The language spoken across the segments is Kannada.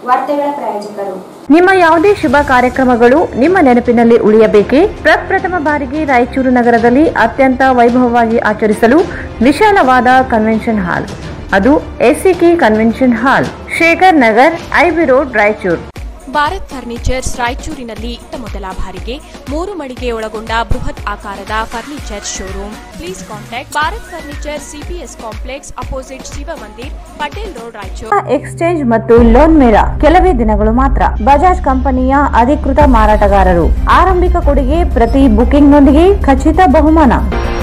ವಾರ್ತೆಗಳ ಪ್ರಾಯೋಜಕರು ನಿಮ್ಮ ಯಾವುದೇ ಶುಭ ಕಾರ್ಯಕ್ರಮಗಳು ನಿಮ್ಮ ನೆನಪಿನಲ್ಲಿ ಉಳಿಯಬೇಕೇ ಪ್ರಪ್ರಥಮ ಬಾರಿಗೆ ರಾಯಚೂರು ನಗರದಲ್ಲಿ ಅತ್ಯಂತ ವೈಭವವಾಗಿ ಆಚರಿಸಲು ವಿಶಾಲವಾದ ಕನ್ವೆನ್ಷನ್ ಹಾಲ್ ಅದು ACK convention hall Shekhar Nagar IB road Raichur Bharat furnitures ರಾಯಚೂರಿನಲ್ಲಿ ಇತ್ತ ಮೊದಲ ಬಾರಿಗೆ ಮೂರು ಮಳಿಗೆ ಒಳಗೊಂಡ ಬೃಹತ್ ಆಕಾರದ furniture showroom please contact Bharat furniture CPS complex opposite Shiva Mandir Patel road Raichur exchange ಮತ್ತು ಲೋನ್ ಮೇಳ ಕೆಲವೇ ದಿನಗಳು ಮಾತ್ರ ಬಜಾಜ್ ಕಂಪನಿಯ ಅಧಿಕೃತ ಮಾರಾಟಗಾರರು ಆರಂಭಿಕ ಕೊಡುಗೆ ಪ್ರತಿ ಬುಕಿಂಗ್ನೊಂದಿಗೆ ಖಚಿತ ಬಹುಮಾನ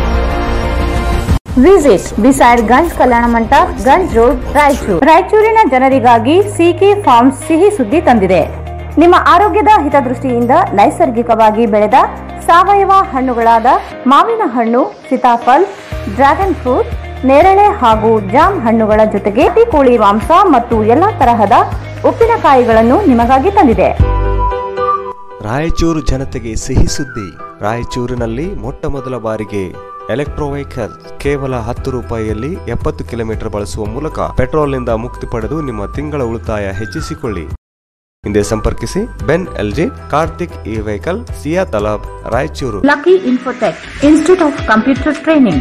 ವಿಸಿಟ್ ಬಿಸೈಡ್ ಗಂಜ್ ಕಲ್ಯಾಣ ಮಂಟಪ ಗಂಜ್ ರೋಡ್ ರಾಯಚೂರು ರಾಯಚೂರಿನ ಜನರಿಗಾಗಿ ಸಿಕೆ ಫಾರ್ಮ್ಸ್ ಸಿಹಿ ಸುದ್ದಿ ತಂದಿದೆ ನಿಮ್ಮ ಆರೋಗ್ಯದ ಹಿತದೃಷ್ಟಿಯಿಂದ ನೈಸರ್ಗಿಕವಾಗಿ ಬೆಳೆದ ಸಾವಯವ ಹಣ್ಣುಗಳಾದ ಮಾವಿನ ಹಣ್ಣು ಸೀತಾಫಲ್ ಡ್ರ್ಯಾಗನ್ ಫ್ರೂಟ್ ನೇರಳೆ ಹಾಗೂ ಜಾಮ್ ಹಣ್ಣುಗಳ ಜೊತೆಗೆ ಹಟ್ಟಿ ಕೋಳಿ ಮಾಂಸ ಮತ್ತು ಎಲ್ಲಾ ತರಹದ ಉಪ್ಪಿನಕಾಯಿಗಳನ್ನು ನಿಮಗಾಗಿ ತಂದಿದೆ ರಾಯಚೂರು ಜನತೆಗೆ ಸಿಹಿ ಸುದ್ದಿ ರಾಯಚೂರಿನಲ್ಲಿ ಮೊಟ್ಟ ಮೊದಲ ಬಾರಿಗೆ ಎಲೆಕ್ಟ್ರೋ ವೆಹಿಕಲ್ ಕೇವಲ ಹತ್ತು ರೂಪಾಯಿಯಲ್ಲಿ ಎಪ್ಪತ್ತು ಕಿಲೋಮೀಟರ್ ಬಳಸುವ ಮೂಲಕ ಪೆಟ್ರೋಲ್ನಿಂದ ಮುಕ್ತಿ ಪಡೆದು ನಿಮ್ಮ ತಿಂಗಳ ಉಳಿತಾಯ ಹೆಚ್ಚಿಸಿಕೊಳ್ಳಿ ಹಿಂದೆ ಸಂಪರ್ಕಿಸಿ Benling Kartik e vehicle Siya Talab Raichur lucky infotech institute of computer training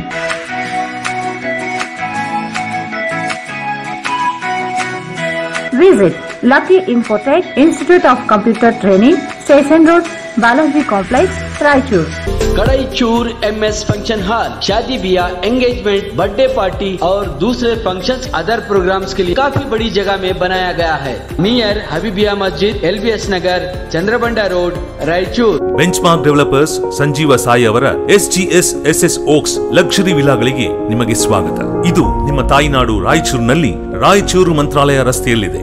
visit lucky infotech institute of computer training station road Balaji complex Raichur Kadaichur M S function hall शादी ब्याह एंगेजमेंट बर्थडे पार्टी और दूसरे फंक्शंस अदर प्रोग्राम्स के लिए काफी बड़ी जगह में बनाया गया है near Habibia Masjid L Nagar Chandrabanda road Raichur benchmark developers Sanjeeva Sai ಅವರ S G S S S oaks luxury ವಿಲಾಗಳಿಗೆ ನಿಮಗೆ ಸ್ವಾಗತ ಇದು ನಿಮ್ಮ ತಾಯಿನಾಡು ರಾಯಚೂರಿನಲ್ಲಿ ರಾಯಚೂರು ಮಂತ್ರಾಲಯ ರಸ್ತೆಯಲ್ಲಿದೆ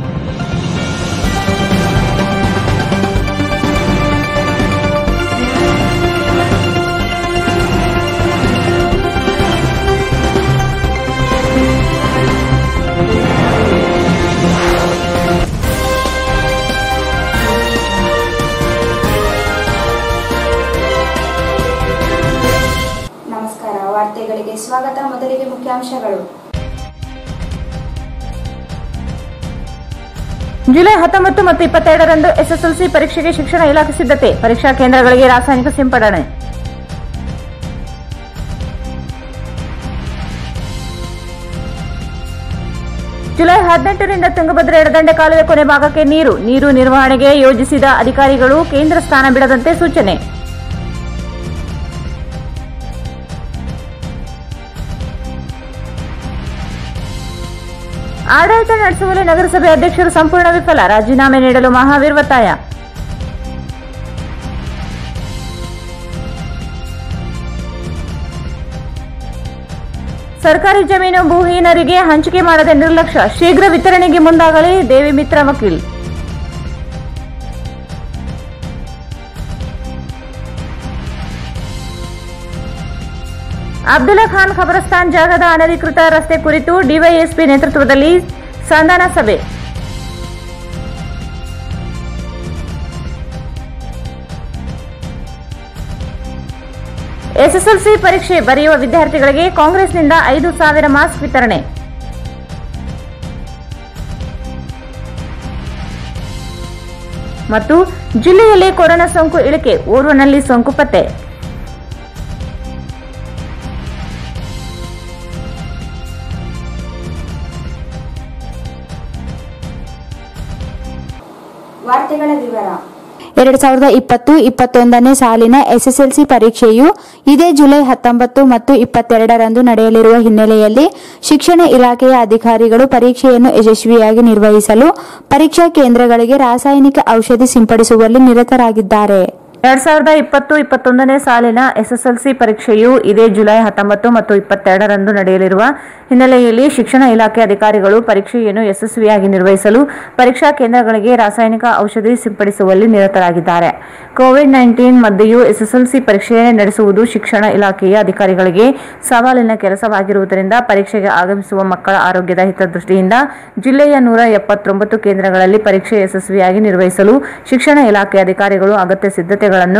ನಮಸ್ಕಾರ ವಾರ್ತೆಗಳಿಗೆ ಸ್ವಾಗತ ಮೊದಲಿಗೆ ಮುಖ್ಯಾಂಶಗಳು ಜುಲೈ ಹತ್ತೊಂಬತ್ತು ಮತ್ತು ಇಪ್ಪತ್ತೆರಡರಂದು ಎಸ್ಎಸ್ಎಲ್ಸಿ ಪರೀಕ್ಷೆಗೆ ಶಿಕ್ಷಣ ಇಲಾಖೆ ಸಿದ್ಧತೆ ಪರೀಕ್ಷಾ ಕೇಂದ್ರಗಳಿಗೆ ರಾಸಾಯನಿಕ ಸಿಂಪಡಣೆ ಜುಲೈ ಹದಿನೆಂಟರಿಂದ ತುಂಗಭದ್ರಾ ಎಡದಂಡೆ ಕಾಲುವೆ ಕೊನೆ ಭಾಗಕ್ಕೆ ನೀರು ನೀರು ನಿರ್ವಹಣೆಗೆ ಯೋಜಿಸಿದ ಅಧಿಕಾರಿಗಳು ಕೇಂದ್ರ ಸ್ಥಾನ ಬಿಡದಂತೆ ಸೂಚನೆ ಆಡಳಿತ ನಡೆಸುವಲ್ಲಿ ನಗರಸಭೆ ಅಧ್ಯಕ್ಷರು ಸಂಪೂರ್ಣ ವಿಫಲ ರಾಜೀನಾಮೆ ನೀಡಲು ಮಹಾವೀರ್ ಒತ್ತಾಯ ಸರ್ಕಾರಿ ಜಮೀನು ಭೂಹೀನರಿಗೆ ಹಂಚಿಕೆ ಮಾಡದೆ ನಿರ್ಲಕ್ಷ್ಯ ಶೀಘ್ರ ವಿತರಣೆಗೆ ಮುಂದಾಗಲಿ ದೇವಿ ಮಿತ್ರ ವಕೀಲ್ ಅಬ್ದುಲ್ಲಾ ಖಾನ್ ಖಬರಸ್ತಾನ್ ಜಾಗದ ಅನಧಿಕೃತ ರಸ್ತೆ ಕುರಿತು ಡಿವೈಎಸ್ಪಿ ನೇತೃತ್ವದಲ್ಲಿ ಸಂಧಾನ ಸಭೆ ಎಸ್ಎಸ್ಎಲ್ಸಿ ಪರೀಕ್ಷೆ ಬರೆಯುವ ವಿದ್ಯಾರ್ಥಿಗಳಿಗೆ ಕಾಂಗ್ರೆಸ್ನಿಂದ ಐದು ಸಾವಿರ ಮಾಸ್ಕ್ ವಿತರಣೆ ಮತ್ತು ಜಿಲ್ಲೆಯಲ್ಲಿ ಕೊರೋನಾ ಸೋಂಕು ಇಳಿಕೆ ಓರ್ವನಲ್ಲಿ ಸೋಂಕು ಪತ್ತೆ ವಾರ್ತೆಗಳ ವಿವರ ಎರಡು ಸಾವಿರದ ಇಪ್ಪತ್ತು ಇಪ್ಪತ್ತೊಂದನೇ ಸಾಲಿನ ಎಸ್ಎಸ್ಎಲ್ಸಿ ಪರೀಕ್ಷೆಯು ಇದೇ ಜುಲೈ ಹತ್ತೊಂಬತ್ತು ಮತ್ತು ಇಪ್ಪತ್ತೆರಡರಂದು ನಡೆಯಲಿರುವ ಹಿನ್ನೆಲೆಯಲ್ಲಿ ಶಿಕ್ಷಣ ಇಲಾಖೆಯ ಅಧಿಕಾರಿಗಳು ಪರೀಕ್ಷೆಯನ್ನು ಯಶಸ್ವಿಯಾಗಿ ನಿರ್ವಹಿಸಲು ಪರೀಕ್ಷಾ ಕೇಂದ್ರಗಳಿಗೆ ರಾಸಾಯನಿಕ ಔಷಧಿ ಸಿಂಪಡಿಸುವಲ್ಲಿ ನಿರತರಾಗಿದ್ದಾರೆ ಎರಡ್ ಸಾವಿರದ ಇಪ್ಪತ್ತು ಇಪ್ಪತ್ತೊಂದನೇ ಸಾಲಿನ ಎಸ್ಎಸ್ಎಲ್ಸಿ ಪರೀಕ್ಷೆಯು ಇದೇ ಜುಲೈ ಹತ್ತೊಂಬತ್ತು ಮತ್ತು ಇಪ್ಪತ್ತೆರಡರಂದು ನಡೆಯಲಿರುವ ಹಿನ್ನೆಲೆಯಲ್ಲಿ ಶಿಕ್ಷಣ ಇಲಾಖೆ ಅಧಿಕಾರಿಗಳು ಪರೀಕ್ಷೆಯನ್ನು ಯಶಸ್ವಿಯಾಗಿ ನಿರ್ವಹಿಸಲು ಪರೀಕ್ಷಾ ಕೇಂದ್ರಗಳಿಗೆ ರಾಸಾಯನಿಕ ಔಷಧಿ ಸಿಂಪಡಿಸುವಲ್ಲಿ ನಿರತರಾಗಿದ್ದಾರೆ ಕೋವಿಡ್ ನೈನ್ಟೀನ್ ಮಧ್ಯೆಯೂ ಎಸ್ಎಸ್ಎಲ್ಸಿ ಪರೀಕ್ಷೆ ನಡೆಸುವುದು ಶಿಕ್ಷಣ ಇಲಾಖೆಯ ಅಧಿಕಾರಿಗಳಿಗೆ ಸವಾಲಿನ ಕೆಲಸವಾಗಿರುವುದರಿಂದ ಪರೀಕ್ಷೆಗೆ ಆಗಮಿಸುವ ಮಕ್ಕಳ ಆರೋಗ್ಯದ ಹಿತದೃಷ್ಟಿಯಿಂದ ಜಿಲ್ಲೆಯ ನೂರ ಎಪ್ಪತ್ತೊಂಬತ್ತು ಕೇಂದ್ರಗಳಲ್ಲಿ ಪರೀಕ್ಷೆ ಯಶಸ್ವಿಯಾಗಿ ನಿರ್ವಹಿಸಲು ಶಿಕ್ಷಣ ಇಲಾಖೆ ಅಧಿಕಾರಿಗಳು ಅಗತ್ಯ ಸಿದ್ಧತೆಗಳನ್ನು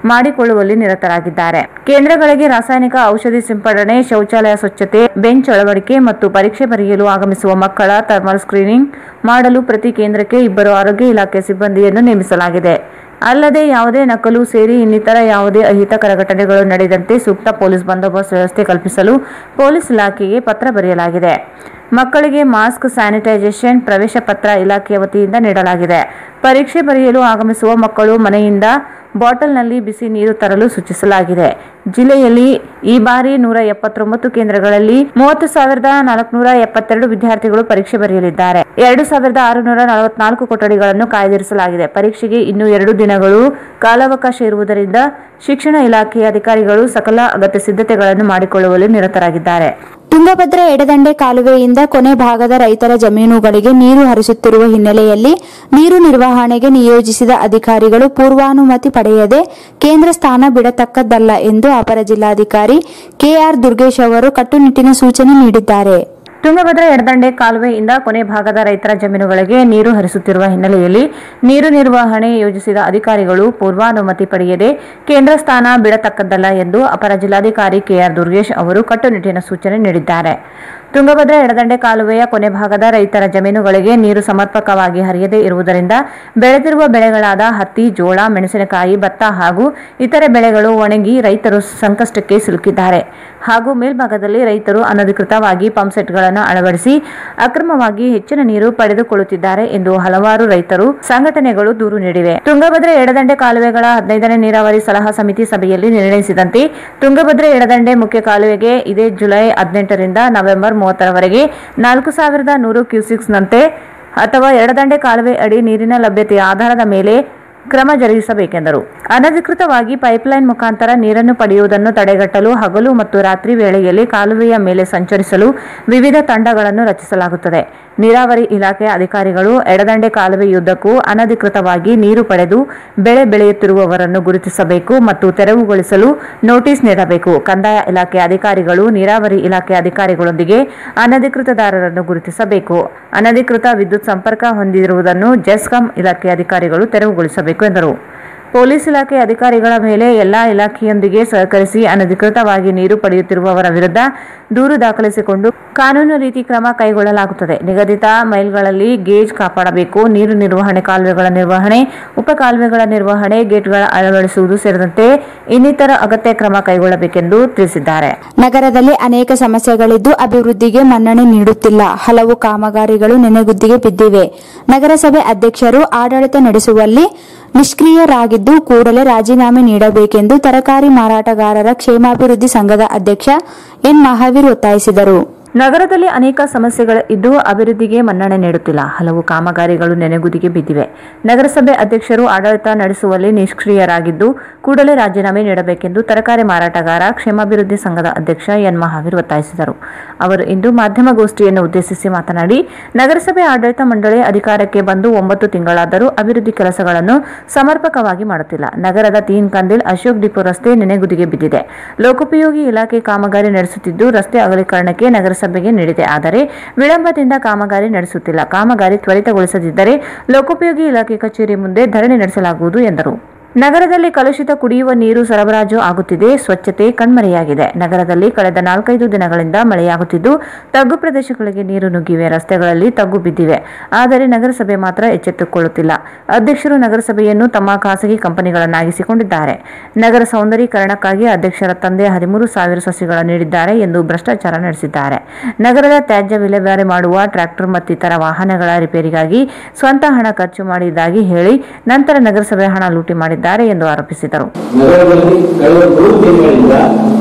ಮಾಡಿಕೊಳ್ಳುವಲ್ಲಿ ನಿರತರಾಗಿದ್ದಾರೆ ಕೇಂದ್ರಗಳಿಗೆ ರಾಸಾಯನಿಕ ಔಷಧಿ ಸಿಂಪಡಣೆ ಶೌಚಾಲಯ ಸ್ವಚ್ಛತೆ ಬೆಂಚ್ ಅಳವಡಿಕೆ ಮತ್ತು ಪರೀಕ್ಷೆ ಬರೆಯಲು ಆಗಮಿಸುವ ಮಕ್ಕಳ ಥರ್ಮಲ್ ಸ್ಕ್ರೀನಿಂಗ್ ಮಾಡಲು ಪ್ರತಿ ಕೇಂದ್ರಕ್ಕೆ ಇಬ್ಬರು ಆರೋಗ್ಯ ಇಲಾಖೆ ಸಿಬ್ಬಂದಿಯನ್ನು ನೇಮಿಸಲಾಗಿದೆ ಅಲ್ಲದೆ ಯಾವುದೇ ನಕಲು ಸೇರಿ ಇನ್ನಿತರ ಯಾವುದೇ ಅಹಿತಕರ ಘಟನೆಗಳು ನಡೆದಂತೆ ಸೂಕ್ತ ಪೊಲೀಸ್ ಬಂದೋಬಸ್ತ್ ವ್ಯವಸ್ಥೆ ಕಲ್ಪಿಸಲು ಪೊಲೀಸ್ ಇಲಾಖೆಗೆ ಪತ್ರ ಬರೆಯಲಾಗಿದೆ ಮಕ್ಕಳಿಗೆ ಮಾಸ್ಕ್ ಸ್ಯಾನಿಟೈಸೇಷನ್ ಪ್ರವೇಶ ಪತ್ರ ಇಲಾಖೆಯ ವತಿಯಿಂದ ನೀಡಲಾಗಿದೆ ಪರೀಕ್ಷೆ ಬರೆಯಲು ಆಗಮಿಸುವ ಮಕ್ಕಳು ಮನೆಯಿಂದ ಬಾಟಲ್ನಲ್ಲಿ ಬಿಸಿ ನೀರು ತರಲು ಸೂಚಿಸಲಾಗಿದೆ ಜಿಲ್ಲೆಯಲ್ಲಿ ಈ ಬಾರಿ ನೂರ ಎಪ್ಪತ್ತೊಂಬತ್ತು ಕೇಂದ್ರಗಳಲ್ಲಿ ಮೂವತ್ತು ಸಾವಿರದ ನಾಲ್ಕುನೂರ ಎಪ್ಪತ್ತೆರಡು ವಿದ್ಯಾರ್ಥಿಗಳು ಪರೀಕ್ಷೆ ಬರೆಯಲಿದ್ದಾರೆ ಎರಡು ಸಾವಿರದ ಆರುನೂರ ನಲವತ್ನಾಲ್ಕು ಕೊಠಡಿಗಳನ್ನು ಕಾಯ್ದಿರಿಸಲಾಗಿದೆ ಪರೀಕ್ಷೆಗೆ ಇನ್ನು ಎರಡು ದಿನಗಳು ಕಾಲಾವಕಾಶ ಇರುವುದರಿಂದ ಶಿಕ್ಷಣ ಇಲಾಖೆಯ ಅಧಿಕಾರಿಗಳು ಸಕಲ ಅಗತ್ಯ ಸಿದ್ಧತೆಗಳನ್ನು ಮಾಡಿಕೊಳ್ಳುವಲ್ಲಿ ನಿರತರಾಗಿದ್ದಾರೆ ತುಂಗಭದ್ರಾ ಎಡದಂಡೆ ಕಾಲುವೆಯಿಂದ ಕೊನೆ ಭಾಗದ ರೈತರ ಜಮೀನುಗಳಿಗೆ ನೀರು ಹರಿಸುತ್ತಿರುವ ಹಿನ್ನೆಲೆಯಲ್ಲಿ ನೀರು ನಿರ್ವಹಣೆಗೆ ನಿಯೋಜಿಸಿದ ಅಧಿಕಾರಿಗಳು ಪೂರ್ವಾನುಮತಿ ಪಡೆಯದೆ ಕೇಂದ್ರ ಸ್ಥಾನ ಬಿಡತಕ್ಕದ್ದಲ್ಲ ಎಂದು ಅಪರ ಜಿಲ್ಲಾಧಿಕಾರಿ ಕೆಆರ್ ದುರ್ಗೇಶ್ ಅವರು ಕಟ್ಟುನಿಟ್ಟಿನ ಸೂಚನೆ ನೀಡಿದ್ದಾರೆ ತುಂಗಭದ್ರಾ ಎಡದಂಡೆ ಕಾಲುವೆಯಿಂದ ಕೊನೆ ಭಾಗದ ರೈತರ ಜಮೀನುಗಳಿಗೆ ನೀರು ಹರಿಸುತ್ತಿರುವ ಹಿನ್ನೆಲೆಯಲ್ಲಿ ನೀರು ನಿರ್ವಹಣೆ ಯೋಜಿಸಿದ ಅಧಿಕಾರಿಗಳು ಪೂರ್ವಾನುಮತಿ ಪಡೆಯದೆ ಕೇಂದ್ರ ಸ್ಥಾನ ಬಿಡತಕ್ಕದ್ದಲ್ಲ ಎಂದು ಅಪರ ಜಿಲ್ಲಾಧಿಕಾರಿ ಕೆಆರ್ ದುರ್ಗೇಶ್ ಅವರು ಕಟ್ಟುನಿಟ್ಟಿನ ಸೂಚನೆ ನೀಡಿದ್ದಾರೆ ತುಂಗಭದ್ರಾ ಎಡದಂಡೆ ಕಾಲುವೆಯ ಕೊನೆ ಭಾಗದ ರೈತರ ಜಮೀನುಗಳಿಗೆ ನೀರು ಸಮರ್ಪಕವಾಗಿ ಹರಿಯದೇ ಇರುವುದರಿಂದ ಬೆಳೆದಿರುವ ಬೆಳೆಗಳಾದ ಹತ್ತಿ ಜೋಳ ಮೆಣಸಿನಕಾಯಿ ಭತ್ತ ಹಾಗೂ ಇತರೆ ಬೆಳೆಗಳು ಒಣಗಿ ರೈತರು ಸಂಕಷ್ಟಕ್ಕೆ ಸಿಲುಕಿದ್ದಾರೆ ಹಾಗೂ ಮೇಲ್ಭಾಗದಲ್ಲಿ ರೈತರು ಅನಧಿಕೃತವಾಗಿ ಪಂಪ್ಸೆಟ್ಗಳನ್ನು ಅಳವಡಿಸಿ ಅಕ್ರಮವಾಗಿ ಹೆಚ್ಚಿನ ನೀರು ಪಡೆದುಕೊಳ್ಳುತ್ತಿದ್ದಾರೆ ಎಂದು ಹಲವಾರು ರೈತರು ಸಂಘಟನೆಗಳು ದೂರು ನೀಡಿವೆ ತುಂಗಭದ್ರಾ ಎಡದಂಡೆ ಕಾಲುವೆಗಳ ಹದಿನೈದನೇ ನೀರಾವರಿ ಸಲಹಾ ಸಮಿತಿ ಸಭೆಯಲ್ಲಿ ನಿರ್ಣಯಿಸಿದಂತೆ ತುಂಗಭದ್ರಾ ಎಡದಂಡೆ ಮುಖ್ಯ ಕಾಲುವೆಗೆ ಇದೇ ಜುಲೈ ಹದಿನೆಂಟರಿಂದ ನವೆಂಬರ್ ಮೂವತ್ತರವರೆಗೆ ನಾಲ್ಕು ಸಾವಿರದ ನೂರು ಕ್ಯೂಸಿಕ್ಸ್ನಂತೆ ಅಥವಾ ಎಡದಂಡೆ ಕಾಲುವೆ ಅಡಿ ನೀರಿನ ಲಭ್ಯತೆಯ ಆಧಾರದ ಮೇಲೆ ಕ್ರಮ ಜರುಗಿಸಬೇಕೆಂದರು ಅನಧಿಕೃತವಾಗಿ ಪೈಪ್ಲೈನ್ ಮುಖಾಂತರ ನೀರನ್ನು ಪಡೆಯುವುದನ್ನು ತಡೆಗಟ್ಟಲು ಹಗಲು ಮತ್ತು ರಾತ್ರಿ ವೇಳೆಯಲ್ಲಿ ಕಾಲುವೆಯ ಮೇಲೆ ಸಂಚರಿಸಲು ವಿವಿಧ ತಂಡಗಳನ್ನು ರಚಿಸಲಾಗುತ್ತದೆ ನೀರಾವರಿ ಇಲಾಖೆ ಅಧಿಕಾರಿಗಳು ಎಡದಂಡೆ ಕಾಲುವೆಯುದ್ದಕ್ಕೂ ಅನಧಿಕೃತವಾಗಿ ನೀರು ಪಡೆದು ಬೆಳೆ ಬೆಳೆಯುತ್ತಿರುವವರನ್ನು ಗುರುತಿಸಬೇಕು ಮತ್ತು ತೆರವುಗೊಳಿಸಲು ನೋಟಿಸ್ ನೀಡಬೇಕು ಕಂದಾಯ ಇಲಾಖೆ ಅಧಿಕಾರಿಗಳು ನೀರಾವರಿ ಇಲಾಖೆ ಅಧಿಕಾರಿಗಳೊಂದಿಗೆ ಅನಧಿಕೃತದಾರರನ್ನು ಗುರುತಿಸಬೇಕು ಅನಧಿಕೃತ ವಿದ್ಯುತ್ ಸಂಪರ್ಕ ಹೊಂದಿರುವುದನ್ನು ಜೆಸ್ಕಾಂ ಇಲಾಖೆ ಅಧಿಕಾರಿಗಳು ತೆರವುಗೊಳಿಸಬೇಕು ಎಂದರು ಪೊಲೀಸ್ ಇಲಾಖೆ ಅಧಿಕಾರಿಗಳ ಮೇಲೆ ಎಲ್ಲಾ ಇಲಾಖೆಯೊಂದಿಗೆ ಸಹಕರಿಸಿ ಅನಧಿಕೃತವಾಗಿ ನೀರು ಪಡೆಯುತ್ತಿರುವವರ ವಿರುದ್ಧ ದೂರು ದಾಖಲಿಸಿಕೊಂಡು ಕಾನೂನು ರೀತಿ ಕ್ರಮ ಕೈಗೊಳ್ಳಲಾಗುತ್ತದೆ ನಿಗದಿತ ಮೈಲ್ಗಳಲ್ಲಿ ಗೇಜ್ ಕಾಪಾಡಬೇಕು ನೀರು ನಿರ್ವಹಣೆ ಕಾಲುವೆಗಳ ನಿರ್ವಹಣೆ ಉಪ ಕಾಲುವೆಗಳ ನಿರ್ವಹಣೆ ಗೇಟ್ಗಳ ಅಳವಡಿಸುವುದು ಸೇರಿದಂತೆ ಇನ್ನಿತರ ಅಗತ್ಯ ಕ್ರಮ ಕೈಗೊಳ್ಳಬೇಕೆಂದು ತಿಳಿಸಿದ್ದಾರೆ ನಗರದಲ್ಲಿ ಅನೇಕ ಸಮಸ್ಯೆಗಳಿದ್ದು ಅಭಿವೃದ್ಧಿಗೆ ಮನ್ನಣೆ ನೀಡುತ್ತಿಲ್ಲ ಹಲವು ಕಾಮಗಾರಿಗಳು ನೆನೆಗುದ್ದಿಗೆ ಬಿದ್ದಿವೆ ನಗರಸಭೆ ಅಧ್ಯಕ್ಷರು ಆಡಳಿತ ನಡೆಸುವಲ್ಲಿ ನಿಷ್ಕ್ರಿಯರಾಗಿದ್ದು ಕೂಡಲೇ ರಾಜೀನಾಮೆ ನೀಡಬೇಕೆಂದು ತರಕಾರಿ ಮಾರಾಟಗಾರರ ಕ್ಷೇಮಾಭಿವೃದ್ಧಿ ಸಂಘದ ಅಧ್ಯಕ್ಷ ಎನ್ ಮಹಾವೀರ್ ಒತ್ತಾಯಿಸಿದರು ನಗರದಲ್ಲಿ ಅನೇಕ ಸಮಸ್ಯೆಗಳು ಇದ್ದು ಅಭಿವೃದ್ಧಿಗೆ ಮನ್ನಣೆ ನೀಡುತ್ತಿಲ್ಲ ಹಲವು ಕಾಮಗಾರಿಗಳು ನೆನೆಗುದಿಗೆ ಬಿದ್ದಿವೆ ನಗರಸಭೆ ಅಧ್ಯಕ್ಷರು ಆಡಳಿತ ನಡೆಸುವಲ್ಲಿ ನಿಷ್ಕ್ರಿಯರಾಗಿದ್ದು ಕೂಡಲೇ ರಾಜೀನಾಮೆ ನೀಡಬೇಕೆಂದು ತರಕಾರಿ ಮಾರಾಟಗಾರ ಕ್ಷೇಮಾಭಿವೃದ್ಧಿ ಸಂಘದ ಅಧ್ಯಕ್ಷ ಎನ್ ಮಹಾವೀರ್ ಒತ್ತಾಯಿಸಿದರು ಅವರು ಇಂದು ಮಾಧ್ಯಮಗೋಷ್ಠಿಯನ್ನು ಉದ್ದೇಶಿಸಿ ಮಾತನಾಡಿ ನಗರಸಭೆ ಆಡಳಿತ ಮಂಡಳಿ ಅಧಿಕಾರಕ್ಕೆ ಬಂದು ಒಂಬತ್ತು ತಿಂಗಳಾದರೂ ಅಭಿವೃದ್ಧಿ ಕೆಲಸಗಳನ್ನು ಸಮರ್ಪಕವಾಗಿ ಮಾಡುತ್ತಿಲ್ಲ ನಗರದ ತೀನ್ ಕಂದಿಲ್ ಅಶೋಕ್ ಡಿಪೋ ರಸ್ತೆ ನೆನೆಗುದಿಗೆ ಬಿದ್ದಿದೆ ಲೋಕೋಪಯೋಗಿ ಇಲಾಖೆ ಕಾಮಗಾರಿ ನಡೆಸುತ್ತಿದ್ದು ರಸ್ತೆ ಅಗಲೀಕರಣಕ್ಕೆ ನಗರಸಭೆಗೆ ನೀಡಿದೆ ಆದರೆ ವಿಳಂಬದಿಂದ ಕಾಮಗಾರಿ ನಡೆಸುತ್ತಿಲ್ಲ ಕಾಮಗಾರಿ ತ್ವರಿತಗೊಳಿಸದಿದ್ದರೆ ಲೋಕೋಪಯೋಗಿ ಇಲಾಖೆ ಕಚೇರಿ ಮುಂದೆ ಧರಣಿ ನಡೆಸಲಾಗುವುದು ಎಂದರು ನಗರದಲ್ಲಿ ಕಲುಷಿತ ಕುಡಿಯುವ ನೀರು ಸರಬರಾಜು ಆಗುತ್ತಿದೆ ಸ್ವಚ್ಛತೆ ಕಣ್ಮರೆಯಾಗಿದೆ ನಗರದಲ್ಲಿ ಕಳೆದ ನಾಲ್ಕೈದು ದಿನಗಳಿಂದ ಮಳೆಯಾಗುತ್ತಿದ್ದು ತಗ್ಗು ಪ್ರದೇಶಗಳಿಗೆ ನೀರು ನುಗ್ಗಿವೆ ರಸ್ತೆಗಳಲ್ಲಿ ತಗ್ಗು ಬಿದ್ದಿವೆ ಆದರೆ ನಗರಸಭೆ ಮಾತ್ರ ಎಚ್ಚೆತ್ತುಕೊಳ್ಳುತ್ತಿಲ್ಲ ಅಧ್ಯಕ್ಷರು ನಗರಸಭೆಯನ್ನು ತಮ್ಮ ಖಾಸಗಿ ಕಂಪನಿಗಳನ್ನಾಗಿಸಿಕೊಂಡಿದ್ದಾರೆ ನಗರ ಸೌಂದರೀಕರಣಕ್ಕಾಗಿ ಅಧ್ಯಕ್ಷರ ತಂದೆ ಹದಿಮೂರು ಸಾವಿರ ಸಸಿಗಳ ನೀಡಿದ್ದಾರೆ ಎಂದು ಭ್ರಷ್ಟಾಚಾರ ನಡೆಸಿದ್ದಾರೆ ನಗರದ ತ್ಯಾಜ್ಯ ವಿಲೇವಾರಿ ಮಾಡುವ ಟ್ರ್ಯಾಕ್ಟರ್ ಮತ್ತಿತರ ವಾಹನಗಳ ರಿಪೇರಿಗಾಗಿ ಸ್ವಂತ ಹಣ ಖರ್ಚು ಮಾಡಿದ್ದಾಗಿ ಹೇಳಿ ನಂತರ ನಗರಸಭೆ ಹಣ ಲೂಟಿ ಮಾಡಿದ್ದಾರೆ ಎಂದು ಆರೋಪಿಸಿದರು ನಗರದಲ್ಲಿ ಕಳೆದ ಮೂರು ತಿಂಗಳಿಂದ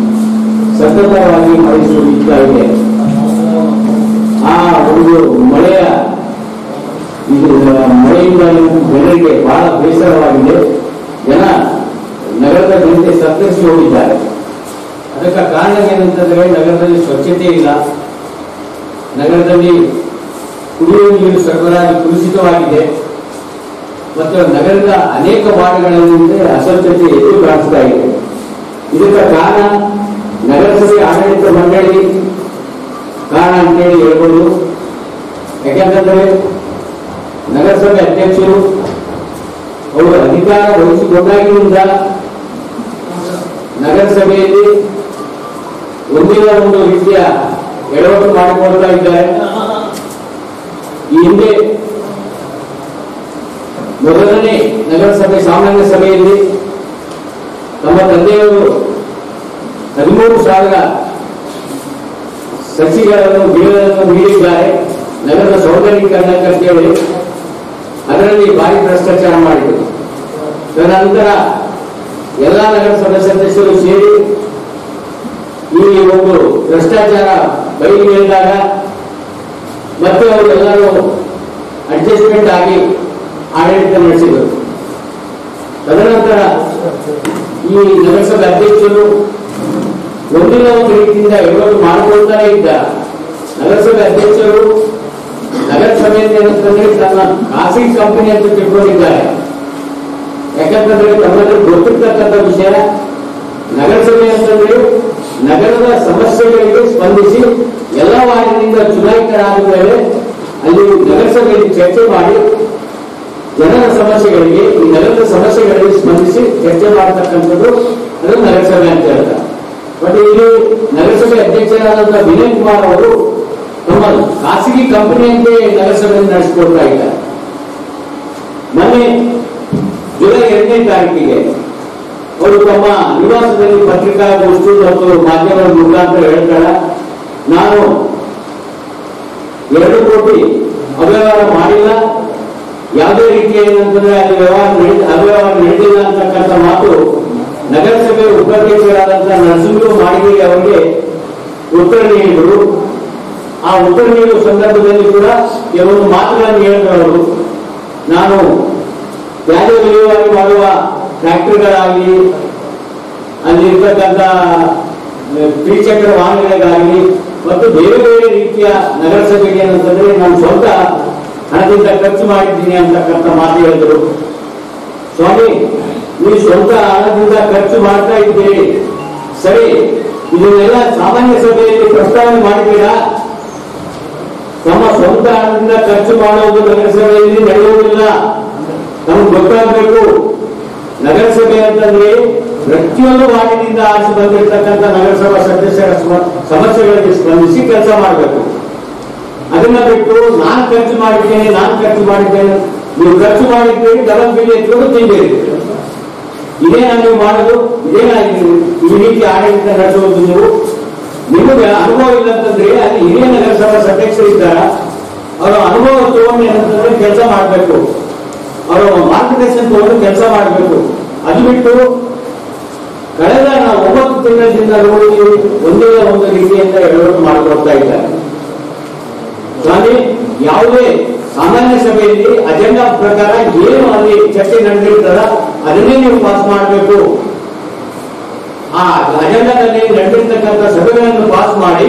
ಸತತವಾಗಿ ಮಳೆ ಸುರಿಯುತ್ತಾ ಇದೆ ಆ ಒಂದು ಮಳೆಯ ಇದು ಮಳೆಯಿಂದ ಜನರಿಗೆ ಬಹಳ ಬೇಸರವಾಗಿದೆ ಜನ ನಗರದ ಜನತೆ ಸತ್ತರಿಸಿ ಹೋಗಿದ್ದಾರೆ ಅದಕ್ಕೆ ಕಾರಣ ಏನಂತಂದ್ರೆ ನಗರದಲ್ಲಿ ಸ್ವಚ್ಛತೆ ಇಲ್ಲ ನಗರದಲ್ಲಿ ಕುಡಿಯುವ ನೀರು ಸರಬರಾಜು ಕುಲುಷಿತವಾಗಿದೆ ಮತ್ತು ನಗರದ ಅನೇಕ ವಾರ್ಡ್ಗಳಲ್ಲಿ ಅಸ್ವಚ್ಛತೆ ಎದ್ದು ಕಾಣಿಸ್ತಾ ಇದೆ ಇದಕ್ಕೆ ಕಾರಣ ನಗರಸಭೆ ಆಡಳಿತ ಮಂಡಳಿ ಕಾರಣ ಅಂತೇಳಿ ಹೇಳ್ಬೋದು ಯಾಕೆಂತಂದ್ರೆ ನಗರಸಭೆ ಅಧ್ಯಕ್ಷರು ಅವರು ಅಧಿಕಾರ ವಹಿಸಿಕೊಂಡಾಗಿನಿಂದ ನಗರಸಭೆಯಲ್ಲಿ ಒಂದಿನ ಒಂದು ರೀತಿಯ ಎಡವಟ್ಟು ಮಾಡಿಕೊಳ್ತಾ ಇದ್ದಾರೆ ಈ ಹಿಂದೆ ಮೊದಲನೇ ನಗರಸಭೆ ಸಾಮಾನ್ಯ ಸಭೆಯಲ್ಲಿ ತಮ್ಮ ತಂದೆಯವರು ಹದಿಮೂರು ಸಾವಿರ ಸಸಿಗಳನ್ನು ಗಿಡಗಳನ್ನು ನೀಡಿದ್ದಾರೆ ನಗರದ ಸೌಂದರ್ಯೀಕರಣಕ್ಕೆ ಹೇಳಿ ಅದರಲ್ಲಿ ಭಾರಿ ಭ್ರಷ್ಟಾಚಾರ ಮಾಡಿದರು ತದನಂತರ ಎಲ್ಲ ನಗರಸಭೆ ಸದಸ್ಯರು ಸೇರಿ ಈ ಒಂದು ಭ್ರಷ್ಟಾಚಾರ ಬಯಲಿಗೆಳೆದಾಗ ಮತ್ತೆ ಅವರು ಎಲ್ಲರೂ ಅಡ್ಜಸ್ಟ್ಮೆಂಟ್ ಆಗಿ ಆಡಳಿತ ನಡೆಸಿದರು ತದನಂತರ ಈ ನಗರಸಭೆ ಅಧ್ಯಕ್ಷರು ಒಂದಿನ ಒಂದು ರೀತಿಯಿಂದ ಎಡವಟ್ಟು ಮಾಡಿಕೊಳ್ತಾನೆ ಇದ್ದ ನಗರಸಭೆ ಅಧ್ಯಕ್ಷರು ನಗರಸಭೆ ಅಂತಂದ್ರೆ ತನ್ನ ಖಾಸಗಿ ಕಂಪನಿ ಅಂತ ತಿಳ್ಕೊಂಡಿದ್ದಾರೆ ಯಾಕಂತಂದ್ರೆ ತಮ್ಮಲ್ಲಿ ಗೊತ್ತಿರ್ತಕ್ಕಂಥ ವಿಷಯ ನಗರಸಭೆ ಅಂತಂದ್ರೆ ನಗರದ ಸಮಸ್ಯೆಗಳಿಗೆ ಸ್ಪಂದಿಸಿ ಎಲ್ಲ ವಾರ್ಡಿನಿಂದ ಚುನಾಯಿತರಾದ ಮೇಲೆ ಅಲ್ಲಿ ನಗರಸಭೆಯಲ್ಲಿ ಚರ್ಚೆ ಮಾಡಿ ಜನರ ಸಮಸ್ಯೆಗಳಿಗೆ ಈ ನಗರದ ಸಮಸ್ಯೆಗಳಿಗೆ ಸ್ಪಂದಿಸಿ ಚರ್ಚೆ ಮಾಡತಕ್ಕಂಥದ್ದು ಅದು ನಗರಸಭೆ ಅಂತ ಹೇಳ್ತಾರೆ ಬಟ್ ಇಲ್ಲಿ ನಗರಸಭೆ ಅಧ್ಯಕ್ಷರಾದಂತಹ ವಿನಯ್ ಕುಮಾರ್ ಅವರು ತಮ್ಮ ಖಾಸಗಿ ಕಂಪನಿಯಂತೆ ನಗರಸಭೆಯನ್ನು ನಡೆಸಿಕೊಡ್ತಾ ಇದ್ದಾರೆ ಮೊನ್ನೆ ಜುಲೈ ಎರಡನೇ ತಾರೀಕಿಗೆ ಅವರು ತಮ್ಮ ನಿವಾಸದಲ್ಲಿ ಪತ್ರಿಕಾಗೋಷ್ಠಿ ಮತ್ತು ಮಾಧ್ಯಮದ ಮುಖಾಂತರ ಹೇಳ್ತಾರೆ ನಾನು ಎರಡು ಕೋಟಿ ಅವ್ಯವಹಾರ ಮಾಡಿಲ್ಲ ಯಾವುದೇ ರೀತಿಯ ಏನಂತಂದ್ರೆ ಅಲ್ಲಿ ವ್ಯವಹಾರ ನಡೆ- ಅವ್ಯವಹಾರ ನಡೆದಿಲ್ಲ ಅಂತಕ್ಕಂಥ ಮಾತು ನಗರಸಭೆ ಉಪಾಧ್ಯಕ್ಷರಾದಂತಹ ನರಸಿಂಹ ಮಾಡಿಗೆ ಅವರಿಗೆ ಉತ್ತರ ನೀಡಿದರು ಆ ಉತ್ತರ ನೀಡುವ ಸಂದರ್ಭದಲ್ಲಿ ಕೂಡ ಕೆಲವೊಂದು ಮಾತುಗಳನ್ನು ಹೇಳಿದ್ರು ಅವರು ನಾನು ತ್ಯಾಜ್ಯ ವಿಲೇವಾರಿ ಮಾಡುವ ಫ್ಯಾಕ್ಟರಿಗಳಾಗಲಿ ಅಲ್ಲಿರ್ತಕ್ಕಂಥ ತ್ರಿಚಕ್ರ ವಾಹನಗಳಿಗಾಗಲಿ ಮತ್ತು ಬೇರೆ ಬೇರೆ ರೀತಿಯ ನಗರಸಭೆಗೆ ಏನಂತಂದ್ರೆ ನಾನು ಸ್ವಂತ ಹಣದಿಂದ ಖರ್ಚು ಮಾಡಿದ್ದೀನಿ ಅಂತಕ್ಕಂಥ ಮಾತು ಹೇಳಿದರು ಸ್ವಾಮಿ ನೀವು ಸ್ವಂತ ಹಣದಿಂದ ಖರ್ಚು ಮಾಡ್ತಾ ಇದ್ದೀರಿ ಸರಿ ಇದನ್ನೆಲ್ಲ ಸಾಮಾನ್ಯ ಸಭೆಯಲ್ಲಿ ಪ್ರಸ್ತಾವನೆ ಮಾಡಿದ್ದೀರಾ ತಮ್ಮ ಸ್ವಂತ ಹಣದಿಂದ ಖರ್ಚು ಮಾಡುವುದು ನಗರಸಭೆಯಲ್ಲಿ ನಡೆಯುವುದಿಲ್ಲ ನಮ್ಗೆ ಗೊತ್ತಾಗಬೇಕು ನಗರಸಭೆ ಅಂತಂದ್ರೆ ಪ್ರತಿಯೊಂದು ವಾರ್ಡಿನಿಂದ ಆರಿಸಿ ಬಂದಿರತಕ್ಕಂಥ ನಗರಸಭಾ ಸದಸ್ಯರ ಸ್ಮ- ಸಮಸ್ಯೆಗಳಿಗೆ ಸ್ಪಂದಿಸಿ ಕೆಲಸ ಮಾಡಬೇಕು ಅದನ್ನ ಬಿಟ್ಟು ನಾನ್ ಖರ್ಚು ಮಾಡಿದ್ದೇನೆ ನಾನ್ ಖರ್ಚು ಮಾಡಿದ್ದೇನೆ ನೀವು ಖರ್ಚು ಮಾಡಿದ್ದೀರಿ ಡಬಲ್ ಬಿಲ್ ಎತ್ಕೊಂಡು ತಿಂದಿರಿ ಇದೇ ನೀವು ಮಾಡೋದು ಇದೇ ಈ ರೀತಿ ಆಡಳಿತ ನಡೆಸುವುದು ನೀವು ನಿಮಗೆ ಅನುಭವ ಇಲ್ಲ ಅಂತಂದ್ರೆ ಅಲ್ಲಿ ಹಿರಿಯ ನಗರಸಭಾ ಸದಸ್ಯರು ಇದ್ದಾರ ಅವರ ಅನುಭವ ತಗೊಂಡು ಏನಂತಂದ್ರೆ ಕೆಲಸ ಮಾಡಬೇಕು ಅವರ ಮಾರ್ಗದರ್ಶನ ತಗೊಂಡು ಕೆಲಸ ಮಾಡಬೇಕು ಅದು ಬಿಟ್ಟು ಕಳೆದ ನಾವು ಒಂಬತ್ತು ತಿಂಗಳಿಂದ ನೋಡಿ ಒಂದೇ ಒಂದು ರೀತಿಯಿಂದ ಎಡವಟ್ಟು ಮಾಡಿಕೊಡ್ತಾ ಇದ್ದಾರೆ ಸ್ವಾಮಿ ಯಾವುದೇ ಸಾಮಾನ್ಯ ಸಭೆಯಲ್ಲಿ ಅಜೆಂಡಾ ಪ್ರಕಾರ ಏನು ಅಲ್ಲಿ ಚರ್ಚೆ ನಡೆದಿರ್ತದ ಅದನ್ನೇ ನೀವು ಪಾಸ್ ಮಾಡಬೇಕು ಆ ಅಜೆಂಡಾದಲ್ಲಿ ನಡೆದಿರ್ತಕ್ಕಂಥ ಸಭೆಗಳನ್ನು ಪಾಸ್ ಮಾಡಿ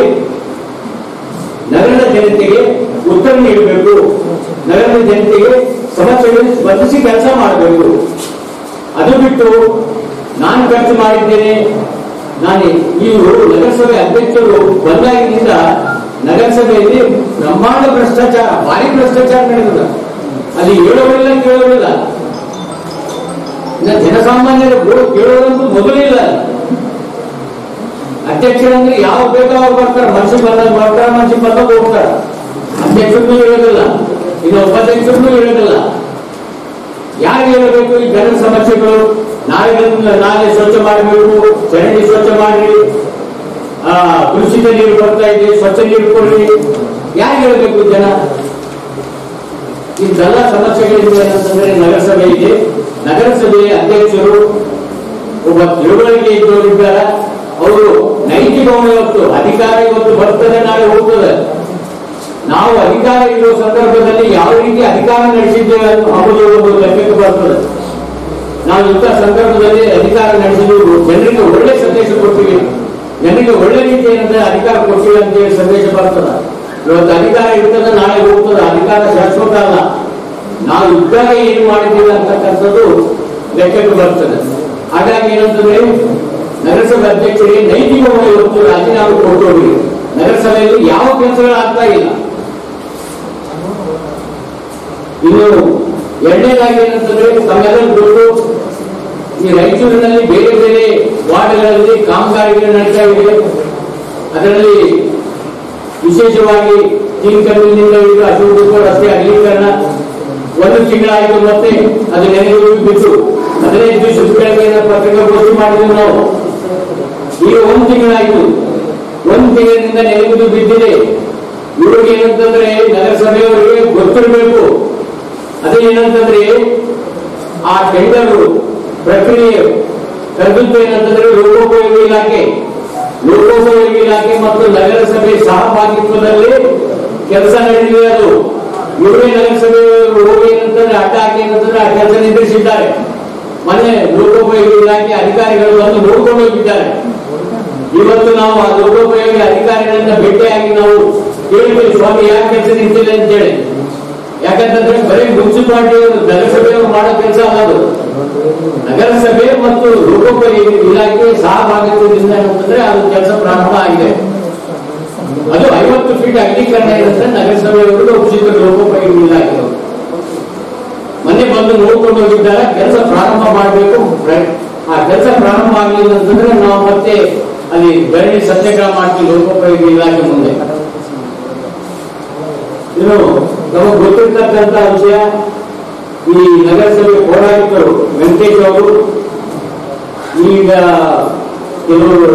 ನಗರದ ಜನತೆಗೆ ಉತ್ತರ ನೀಡಬೇಕು ನಗರದ ಜನತೆಗೆ ಸಮಸ್ಯೆಗಳಿಗೆ ಸ್ಪಂದಿಸಿ ಕೆಲಸ ಮಾಡಬೇಕು ಅದು ಬಿಟ್ಟು ನಾನು ಖರ್ಚು ಮಾಡಿದ್ದೇನೆ ನಾನು ಇವರು ನಗರಸಭೆ ಅಧ್ಯಕ್ಷರು ಬಂದಾಗಿನಿಂದ ನಗರಸಭೆಯಲ್ಲಿ ಬ್ರಹ್ಮಾಂಡ ಭ್ರಷ್ಟಾಚಾರ ಭಾರಿ ಭ್ರಷ್ಟಾಚಾರ ನಡೆದಿದೆ ಅಲ್ಲಿ ಹೇಳೋರಿಲ್ಲ ಕೇಳೋರಿಲ್ಲ ಇನ್ನು ಜನಸಾಮಾನ್ಯರ ಗೋಳು ಕೇಳೋದಂತೂ ಮೊದಲಿಲ್ಲ ಅಧ್ಯಕ್ಷರಂದ್ರೆ ಯಾವ ಬೇಕೋ ಅವ್ರು ಬರ್ತಾರೆ ಮನ್ಸಿಗೆ ಬಂದಾಗ ಬರ್ತಾರೆ ಮನ್ಸಿಗೆ ಬಂದಾಗ ಹೋಗ್ತಾರೆ ಅಧ್ಯಕ್ಷರನ್ನು ಹೇಳೋದಿಲ್ಲ ಇನ್ನು ಉಪಾಧ್ಯಕ್ಷರನ್ನು ಹೇಳೋದಿಲ್ಲ ಯಾರು ಹೇಳಬೇಕು ಈ ಜನರ ಸಮಸ್ಯೆಗಳು ನಾಳೆ ನಾಳೆ ಸ್ವಚ್ಛ ಮಾಡಬೇಕು ಚರಂಡಿ ಸ್ವಚ್ಛ ಮಾಡಿ ಆ ಕೃಷಿಕ ನೀರು ಬರ್ತಾ ಇದೆ ಸ್ವಚ್ಛ ನೀರು ಕೊಡ್ರಿ ಯಾರು ಹೇಳಬೇಕು ಜನ ಇದೆಲ್ಲ ಸಮಸ್ಯೆಗಳಿಂದ ಏನಂತಂದ್ರೆ ನಗರಸಭೆಯಲ್ಲಿ ನಗರಸಭೆಯ ಅಧ್ಯಕ್ಷರು ಒಬ್ಬ ತಿಳುವಳಿಕೆ ಇದ್ದವರಿದ್ದಾರೆ ಅವರು ನೈತಿಕ ಇವತ್ತು ಅಧಿಕಾರ ಇವತ್ತು ಬರ್ತದೆ ನಾಳೆ ಹೋಗ್ತದೆ ನಾವು ಅಧಿಕಾರ ಇರುವ ಸಂದರ್ಭದಲ್ಲಿ ಯಾವ ರೀತಿ ಅಧಿಕಾರ ನಡೆಸಿದ್ದೇವೆ ಅನ್ನೋದು ಒಂದು ಲೆಕ್ಕಕ್ಕೆ ಬರ್ತದೆ ನಾವು ಇಂಥ ಸಂದರ್ಭದಲ್ಲಿ ಅಧಿಕಾರ ನಡೆಸಿದ್ರು ಜನರಿಗೆ ಒಳ್ಳೆ ಸಂದೇಶ ಕೊಡ್ತೀವಿ ಜನರಿಗೆ ಒಳ್ಳೆ ರೀತಿಯಿಂದ ಅಧಿಕಾರ ಕೊಡ್ತೀವಿ ಅಂತ ಹೇಳಿ ಸಂದೇಶ ಬರ್ತದೆ ಇವತ್ತು ಅಧಿಕಾರ ಇರ್ತದೆ ನಾಳೆ ಹೋಗ್ತದೆ ಅಧಿಕಾರ ಶಾಶ್ವತ ಅಲ್ಲ ನಾವು ಇದ್ದಾಗ ಏನು ಮಾಡಿದ್ದೀವಿ ಅಂತಕ್ಕಂಥದ್ದು ಲೆಕ್ಕಕ್ಕೆ ಬರ್ತದೆ ಹಾಗಾಗಿ ಏನಂತಂದ್ರೆ ನಗರಸಭೆ ಅಧ್ಯಕ್ಷರಿಗೆ ನೈತಿಕವಾಗಿ ಇವತ್ತು ರಾಜೀನಾಮೆ ಕೊಟ್ಟೋಗಿ ನಗರಸಭೆಯಲ್ಲಿ ಯಾವ ಕೆಲಸಗಳು ಆಗ್ತಾ ಇಲ್ಲ ಇನ್ನು ಎರಡನೇದಾಗಿ ಏನಂತಂದ್ರೆ ತಮ್ಮೆಲ್ಲರೂ ಗೊತ್ತು ಈ ರಾಯಚೂರಿನಲ್ಲಿ ಬೇರೆ ಬೇರೆ ವಾರ್ಡ್ಗಳಲ್ಲಿ ಕಾಮಗಾರಿಗಳು ನಡೀತಾ ಇದೆ ಅದರಲ್ಲಿ ವಿಶೇಷವಾಗಿ ಟಿಂಕಲ್ಲಿಂದ ಹಿಡಿದು ಅಶೋಕ ರಸ್ತೆ ಅಗಲೀಕರಣ ಒಂದು ತಿಂಗಳಾಯಿತು ಮತ್ತೆ ಅದು ನೆನೆಯುವುದು ಬಿಟ್ಟು ಹದಿನೈದು ದಿವಸದ ಕೆಳಗೆ ಪತ್ರಿಕಾಗೋಷ್ಠಿ ಮಾಡಿದ್ವಿ ನಾವು ಈಗ ಒಂದು ತಿಂಗಳಾಯಿತು ಒಂದು ತಿಂಗಳಿನಿಂದ ನೆನೆಯುವುದು ಬಿದ್ದಿದೆ ಇವ್ರಿಗೆ ಏನಂತಂದ್ರೆ ನಗರಸಭೆಯವರಿಗೆ ಗೊತ್ತಿರಬೇಕು ಅದೇ ಏನಂತಂದ್ರೆ ಆ ಟೆಂಡರ್ ಪ್ರಕ್ರಿಯೆ ಕರೆದಿದ್ದು ಏನಂತಂದ್ರೆ ಲೋಕೋಪಯೋಗಿ ಇಲಾಖೆ ಲೋಕೋಪಯೋಗಿ ಇಲಾಖೆ ಮತ್ತು ನಗರಸಭೆ ಸಹಭಾಗಿತ್ವದಲ್ಲಿ ಕೆಲಸ ನಡೆದಿದೆ ಅದು ಇವರೇ ನಗರಸಭೆ ಹೋಗಿ ಏನಂತಂದ್ರೆ ಅಡ್ಡ ಹಾಕಿ ಏನಂತಂದ್ರೆ ಆ ಕೆಲಸ ನಿಂದಿರಿಸಿದ್ದಾರೆ ಮೊನ್ನೆ ಲೋಕೋಪಯೋಗಿ ಇಲಾಖೆ ಅಧಿಕಾರಿಗಳು ಬಂದು ನೋಡ್ಕೊಂಡು ಹೋಗಿದ್ದಾರೆ ಇವತ್ತು ನಾವು ಆ ಲೋಕೋಪಯೋಗಿ ಅಧಿಕಾರಿಗಳನ್ನ ಭೇಟಿಯಾಗಿ ನಾವು ಕೇಳಿದ್ವಿ ಸ್ವಾಮಿ ಯಾಕೆ ಕೆಲಸ ನಿಂತಿಲ್ಲ ಅಂತೇಳಿ ಯಾಕಂತಂದ್ರೆ ಬರೀ ಮುನ್ಸಿಪಾಲಿಟಿ ನಗರಸಭೆಯವರು ಮಾಡೋ ಕೆಲಸ ಅಲ್ಲ ಅದು ನಗರಸಭೆ ಮತ್ತು ಲೋಕೋಪಯೋಗಿ ಇಲಾಖೆ ಸಹಭಾಗಿತ್ವದಿಂದ ಏನಂತಂದ್ರೆ ಅದು ಕೆಲಸ ಪ್ರಾರಂಭ ಆಗಿದೆ ಅದು ಐವತ್ತು ಫೀಟ್ ಅಗಲೀಕರಣ ಇರುತ್ತೆ ನಗರಸಭೆಯವರು ಒಪ್ಪಿಸಿದ್ರು ಲೋಕೋಪಯೋಗಿ ಇಲಾಖೆಯವರು ಮೊನ್ನೆ ಬಂದು ನೋಡ್ಕೊಂಡು ಹೋಗಿದ್ದಾರೆ ಕೆಲಸ ಪ್ರಾರಂಭ ಮಾಡಬೇಕು ಆ ಕೆಲಸ ಪ್ರಾರಂಭ ಆಗಲಿಲ್ಲ ಅಂತಂದ್ರೆ ನಾವು ಮತ್ತೆ ಅಲ್ಲಿ ಧರಣಿ ಸತ್ಯಾಗ್ರಹ ಮಾಡ್ತೀವಿ ಲೋಕೋಪಯೋಗಿ ಇಲಾಖೆ ಮುಂದೆ ಇನ್ನು ನಮಗೆ ಗೊತ್ತಿರ್ತಕ್ಕಂಥ ವಿಷಯ ಈ ನಗರಸಭೆ ಹೋರಾಟಗಳು ವೆಂಕಟೇಶ್ ಅವರು ಈಗ ಕೆಲವರು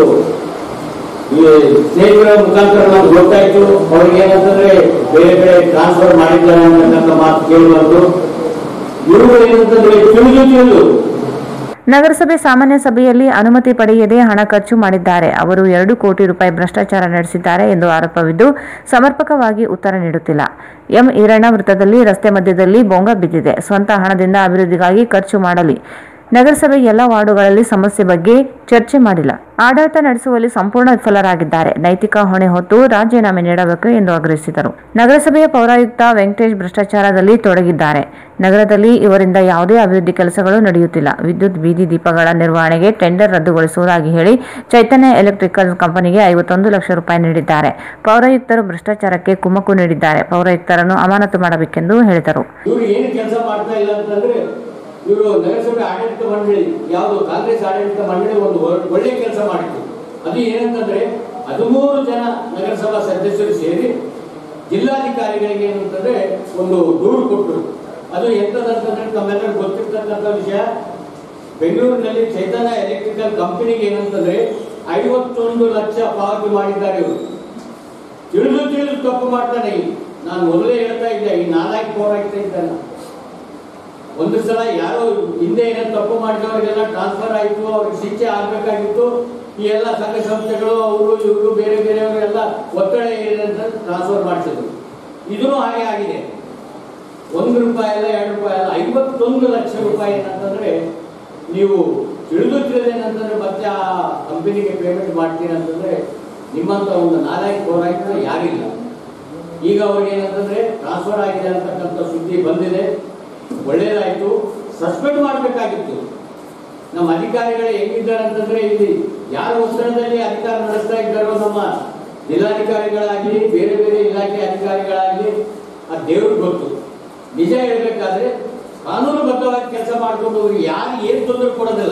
ಈ ಸ್ನೇಹಿತರ ಮುಖಾಂತರ ನಮ್ಗೆ ಗೊತ್ತಾಯ್ತು ಅವ್ರಿಗೆ ಏನಂತಂದ್ರೆ ಬೇರೆ ಕಡೆ ಟ್ರಾನ್ಸ್ಫರ್ ಮಾಡಿದ್ದಾರೆ ಅನ್ನತಕ್ಕಂಥ ಮಾತು ಕೇಳಿ ಬಂತು ಇವರು ಏನಂತಂದ್ರೆ ತಿಳಿದು ತಿಳಿದು ನಗರಸಭೆ ಸಾಮಾನ್ಯ ಸಭೆಯಲ್ಲಿ ಅನುಮತಿ ಪಡೆಯದೆ ಹಣ ಖರ್ಚು ಮಾಡಿದ್ದಾರೆ ಅವರು ಎರಡು ಕೋಟಿ ರೂಪಾಯಿ ಭ್ರಷ್ಟಾಚಾರ ನಡೆಸಿದ್ದಾರೆ ಎಂದು ಆರೋಪವಿದ್ದು ಸಮರ್ಪಕವಾಗಿ ಉತ್ತರ ನೀಡುತ್ತಿಲ್ಲ ಎಂ ಈರಣ್ಣ ವೃತ್ತದಲ್ಲಿ ರಸ್ತೆ ಮಧ್ಯದಲ್ಲಿ ಬೊಂಗ ಬಿದ್ದಿದೆ ಸ್ವಂತ ಹಣದಿಂದ ಅಭಿವೃದ್ಧಿಗಾಗಿ ಖರ್ಚು ಮಾಡಲಿ ನಗರಸಭೆ ಎಲ್ಲ ವಾರ್ಡುಗಳಲ್ಲಿ ಸಮಸ್ಯೆ ಬಗ್ಗೆ ಚರ್ಚೆ ಮಾಡಿಲ್ಲ ಆಡಳಿತ ನಡೆಸುವಲ್ಲಿ ಸಂಪೂರ್ಣ ವಿಫಲರಾಗಿದ್ದಾರೆ ನೈತಿಕ ಹೊಣೆ ಹೊತ್ತು ರಾಜೀನಾಮೆ ನೀಡಬೇಕು ಎಂದು ಆಗ್ರಹಿಸಿದರು ನಗರಸಭೆಯ ಪೌರಾಯುಕ್ತ ವೆಂಕಟೇಶ್ ಭ್ರಷ್ಟಾಚಾರದಲ್ಲಿ ತೊಡಗಿದ್ದಾರೆ ನಗರದಲ್ಲಿ ಇವರಿಂದ ಯಾವುದೇ ಅಭಿವೃದ್ಧಿ ಕೆಲಸಗಳು ನಡೆಯುತ್ತಿಲ್ಲ ವಿದ್ಯುತ್ ಬೀದಿ ದೀಪಗಳ ನಿರ್ವಹಣೆಗೆ ಟೆಂಡರ್ ರದ್ದುಗೊಳಿಸುವುದಾಗಿ ಹೇಳಿ ಚೈತನ್ಯ ಎಲೆಕ್ಟ್ರಿಕಲ್ ಕಂಪನಿಗೆ ಐವತ್ತೊಂದು ಲಕ್ಷ ರೂಪಾಯಿ ನೀಡಿದ್ದಾರೆ ಪೌರಾಯುಕ್ತರು ಭ್ರಷ್ಟಾಚಾರಕ್ಕೆ ಕುಮ್ಮಕ್ಕು ನೀಡಿದ್ದಾರೆ ಪೌರಾಯುಕ್ತರನ್ನು ಅಮಾನತು ಮಾಡಬೇಕೆಂದು ಹೇಳಿದರು ಇವರು ಏನು ಕೆಲಸ ಮಾಡ್ತಾ ಇಲ್ಲ ಅಂತಂದ್ರೆ ಇವರು ನಗರಸಭೆ ಆಡಳಿತ ಮಂಡಳಿ ಯಾವುದು ಕಾಂಗ್ರೆಸ್ ಆಡಳಿತ ಮಂಡಳಿ ಒಂದು ಒ- ಒಳ್ಳೆ ಕೆಲಸ ಮಾಡಿತ್ತು ಅದು ಏನಂತಂದ್ರೆ ಹದಿಮೂರು ಜನ ನಗರಸಭಾ ಸದಸ್ಯರು ಸೇರಿ ಜಿಲ್ಲಾಧಿಕಾರಿಗಳಿಗೆ ಏನಂತಂದ್ರೆ ಒಂದು ದೂರು ಕೊಟ್ಟರು ಅದು ಎಂತದಂತಂದ್ರೆ ತಮ್ಮೆಲ್ಲರಿಗೂ ಗೊತ್ತಿರ್ತಕ್ಕಂಥ ವಿಷಯ ಬೆಂಗಳೂರಿನಲ್ಲಿ ಚೈತನ್ಯ ಎಲೆಕ್ಟ್ರಿಕಲ್ ಕಂಪನಿಗೆ ಏನಂತಂದ್ರೆ ಐವತ್ತೊಂದು ಲಕ್ಷ ಪಾವತಿ ಮಾಡಿದ್ದಾರೆ ಇವರು ತಿಳಿದು ತಿಳಿದು ತಪ್ಪು ಮಾಡ್ತಾನೆ ಈ. ನಾನು ಮೊದಲೇ ಹೇಳ್ತಾ ಇದ್ದೆ ಈ ನಾಲ್ಕು ಹೋರಾಡ್ತಾ ಇದ್ದಾನೆ ಒಂದು ಸಲ ಯಾರೋ ಹಿಂದೆ ಏನೋ ತಪ್ಪು ಮಾಡಿದವರಿಗೆಲ್ಲ ಟ್ರಾನ್ಸ್ಫರ್ ಆಯಿತು ಅವ್ರಿಗೆ ಶಿಕ್ಷೆ ಆಗ್ಬೇಕಾಗಿತ್ತು ಈ ಎಲ್ಲ ಸಂಘ ಸಂಸ್ಥೆಗಳು ಅವರು ಇವರು ಬೇರೆ ಬೇರೆಯವರೆಲ್ಲ ಒತ್ತಡ ಏನಿದೆ ಅಂತ ಟ್ರಾನ್ಸ್ಫರ್ ಮಾಡಿಸಿದ್ರು ಇದೂ ಹಾಗೆ ಆಗಿದೆ ಒಂದು ರೂಪಾಯಿ ಅಲ್ಲ ಎರಡು ರೂಪಾಯಿ ಅಲ್ಲ ಐವತ್ತೊಂದು ಲಕ್ಷ ರೂಪಾಯಿ ಏನಂತಂದ್ರೆ ನೀವು ತಿಳಿದು ತಿಳಿದೇನಂತಂದ್ರೆ ಮತ್ತೆ ಆ ಕಂಪನಿಗೆ ಪೇಮೆಂಟ್ ಮಾಡ್ತೀರಿ ಅಂತಂದ್ರೆ ನಿಮ್ಮಂತ ಒಂದು ನಾಲ್ಕು ಹೋರಾಟ ಯಾರಿಲ್ಲ ಈಗ ಅವ್ರಿಗೆ ಏನಂತಂದ್ರೆ ಟ್ರಾನ್ಸ್ಫರ್ ಆಗಿದೆ ಅಂತಕ್ಕಂಥ ಸುದ್ದಿ ಬಂದಿದೆ ಒಳ್ಳೇದಾಯ್ತು ಸಸ್ಪೆಂಡ್ ಮಾಡಬೇಕಾಗಿತ್ತು ನಮ್ಮ ಅಧಿಕಾರಿಗಳು ಹೆಂಗಿದ್ದಾರೆ ಅಂತಂದ್ರೆ ಇಲ್ಲಿ ಯಾರ ಒತ್ತಡದಲ್ಲಿ ಅಧಿಕಾರ ನಡೆಸ್ತಾ ಇದ್ದಾರೋ ನಮ್ಮ ಜಿಲ್ಲಾಧಿಕಾರಿಗಳಾಗಲಿ ಬೇರೆ ಬೇರೆ ಇಲಾಖೆ ಅಧಿಕಾರಿಗಳಾಗಲಿ ಆ ದೇವ್ರಿಗೆ ಗೊತ್ತು ನಿಜ ಹೇಳ್ಬೇಕಾದ್ರೆ ಕಾನೂನುಬದ್ಧವಾಗಿ ಕೆಲಸ ಮಾಡ್ಕೊಂಡು ಹೋಗಿ ಯಾರಿಗೆ ಏನು ತೊಂದರೆ ಕೊಡೋದಿಲ್ಲ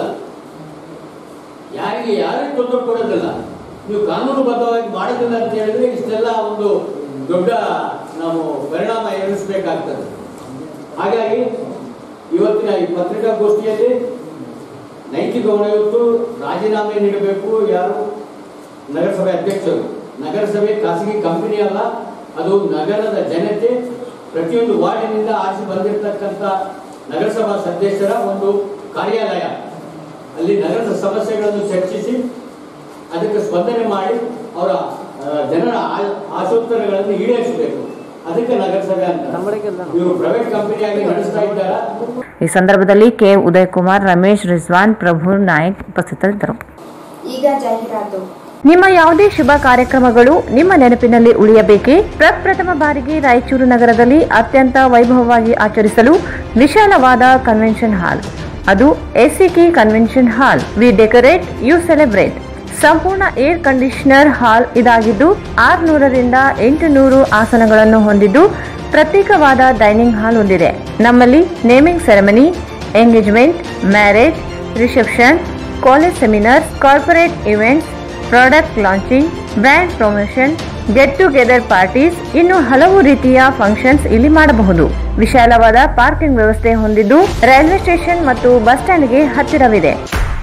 ಯಾರಿಗೆ ಯಾರಿಗೆ ತೊಂದರೆ ಕೊಡೋದಿಲ್ಲ ನೀವು ಕಾನೂನುಬದ್ಧವಾಗಿ ಮಾಡೋದಿಲ್ಲ ಅಂತ ಹೇಳಿದ್ರೆ ಇಷ್ಟೆಲ್ಲ ಒಂದು ದೊಡ್ಡ ನಾವು ಪರಿಣಾಮ ಎದುರಿಸಬೇಕಾಗ್ತದೆ ಹಾಗಾಗಿ ಇವತ್ತಿನ ಈ ಪತ್ರಿಕಾಗೋಷ್ಠಿಯಲ್ಲಿ ನೈತಿಕ ಹೊಣೆಯೊತ್ತು ರಾಜೀನಾಮೆ ನೀಡಬೇಕು ಯಾರು ನಗರಸಭೆ ಅಧ್ಯಕ್ಷರು ನಗರಸಭೆ ಖಾಸಗಿ ಕಂಪನಿ ಅಲ್ಲ ಅದು ನಗರದ ಜನತೆ ಪ್ರತಿಯೊಂದು ವಾರ್ಡಿನಿಂದ ಆರಿಸಿ ಬಂದಿರತಕ್ಕಂಥ ನಗರಸಭಾ ಸದಸ್ಯರ ಒಂದು ಕಾರ್ಯಾಲಯ ಅಲ್ಲಿ ನಗರದ ಸಮಸ್ಯೆಗಳನ್ನು ಚರ್ಚಿಸಿ ಅದಕ್ಕೆ ಸ್ಪಂದನೆ ಮಾಡಿ ಅವರ ಆ, ಜನರ ಆ- ಆಶೋತ್ತರಗಳನ್ನು ಈಡೇರಿಸಬೇಕು ಅದಕ್ಕೆ ನಗರಸಭೆ ಅಂತ ಇವರು ಪ್ರೈವೇಟ್ ಕಂಪನಿಯಾಗಿ ನಡೆಸ್ತಾ ಇದ್ದಾರಾ ಈ ಸಂದರ್ಭದಲ್ಲಿ ಕೆ ಉದಯ್ ಕುಮಾರ್ ರಮೇಶ್ ರಿಜ್ವಾನ್ ಪ್ರಭು ನಾಯಕ್ ಉಪಸ್ಥಿತರಿದ್ದರು ಈಗ ಜಾಹೀರಾತು ನಿಮ್ಮ ಯಾವುದೇ ಶುಭ ಕಾರ್ಯಕ್ರಮಗಳು ನಿಮ್ಮ ನೆನಪಿನಲ್ಲಿ ಉಳಿಯಬೇಕೇ ಪ್ರಪ್ರಥಮ ಬಾರಿಗೆ ರಾಯಚೂರು ನಗರದಲ್ಲಿ ಅತ್ಯಂತ ವೈಭವವಾಗಿ ಆಚರಿಸಲು ವಿಶಾಲವಾದ ಕನ್ವೆನ್ಷನ್ ಹಾಲ್ ಅದು ACK convention hall we decorate you celebrate ಸಂಪೂರ್ಣ ಏರ್ ಕಂಡೀಷನರ್ ಹಾಲ್ ಇದಾಗಿದ್ದು ಆರುನೂರರಿಂದ ಎಂಟು ನೂರು ಆಸನಗಳನ್ನು ಹೊಂದಿದ್ದು ಪ್ರತ್ಯೇಕವಾದ ಡೈನಿಂಗ್ ಹಾಲ್ ಹೊಂದಿದೆ ನಮ್ಮಲ್ಲಿ naming ceremony engagement marriage reception college seminars corporate events product launching brand promotion get together parties ಇನ್ನು ಹಲವು ರೀತಿಯ ಫಂಕ್ಷನ್ಸ್ ಇಲ್ಲಿ ಮಾಡಬಹುದು ವಿಶಾಲವಾದ ಪಾರ್ಕಿಂಗ್ ವ್ಯವಸ್ಥೆ ಹೊಂದಿದ್ದು ರೈಲ್ವೆ ಸ್ಟೇಷನ್ ಮತ್ತು ಬಸ್ ಸ್ಟ್ಯಾಂಡ್ಗೆ ಹತ್ತಿರವಿದೆ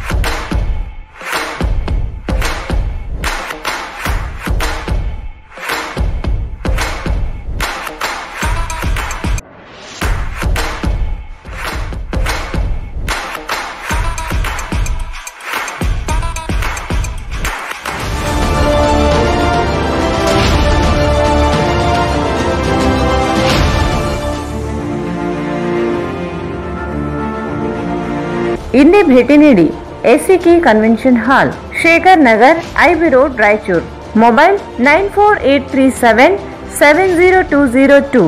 ಇಲ್ಲಿ ಭೇಟಿ ನೀಡಿ ACK convention hall Shekhar Nagar IB road Raichur mobile nine four eight three seven seven zero two zero two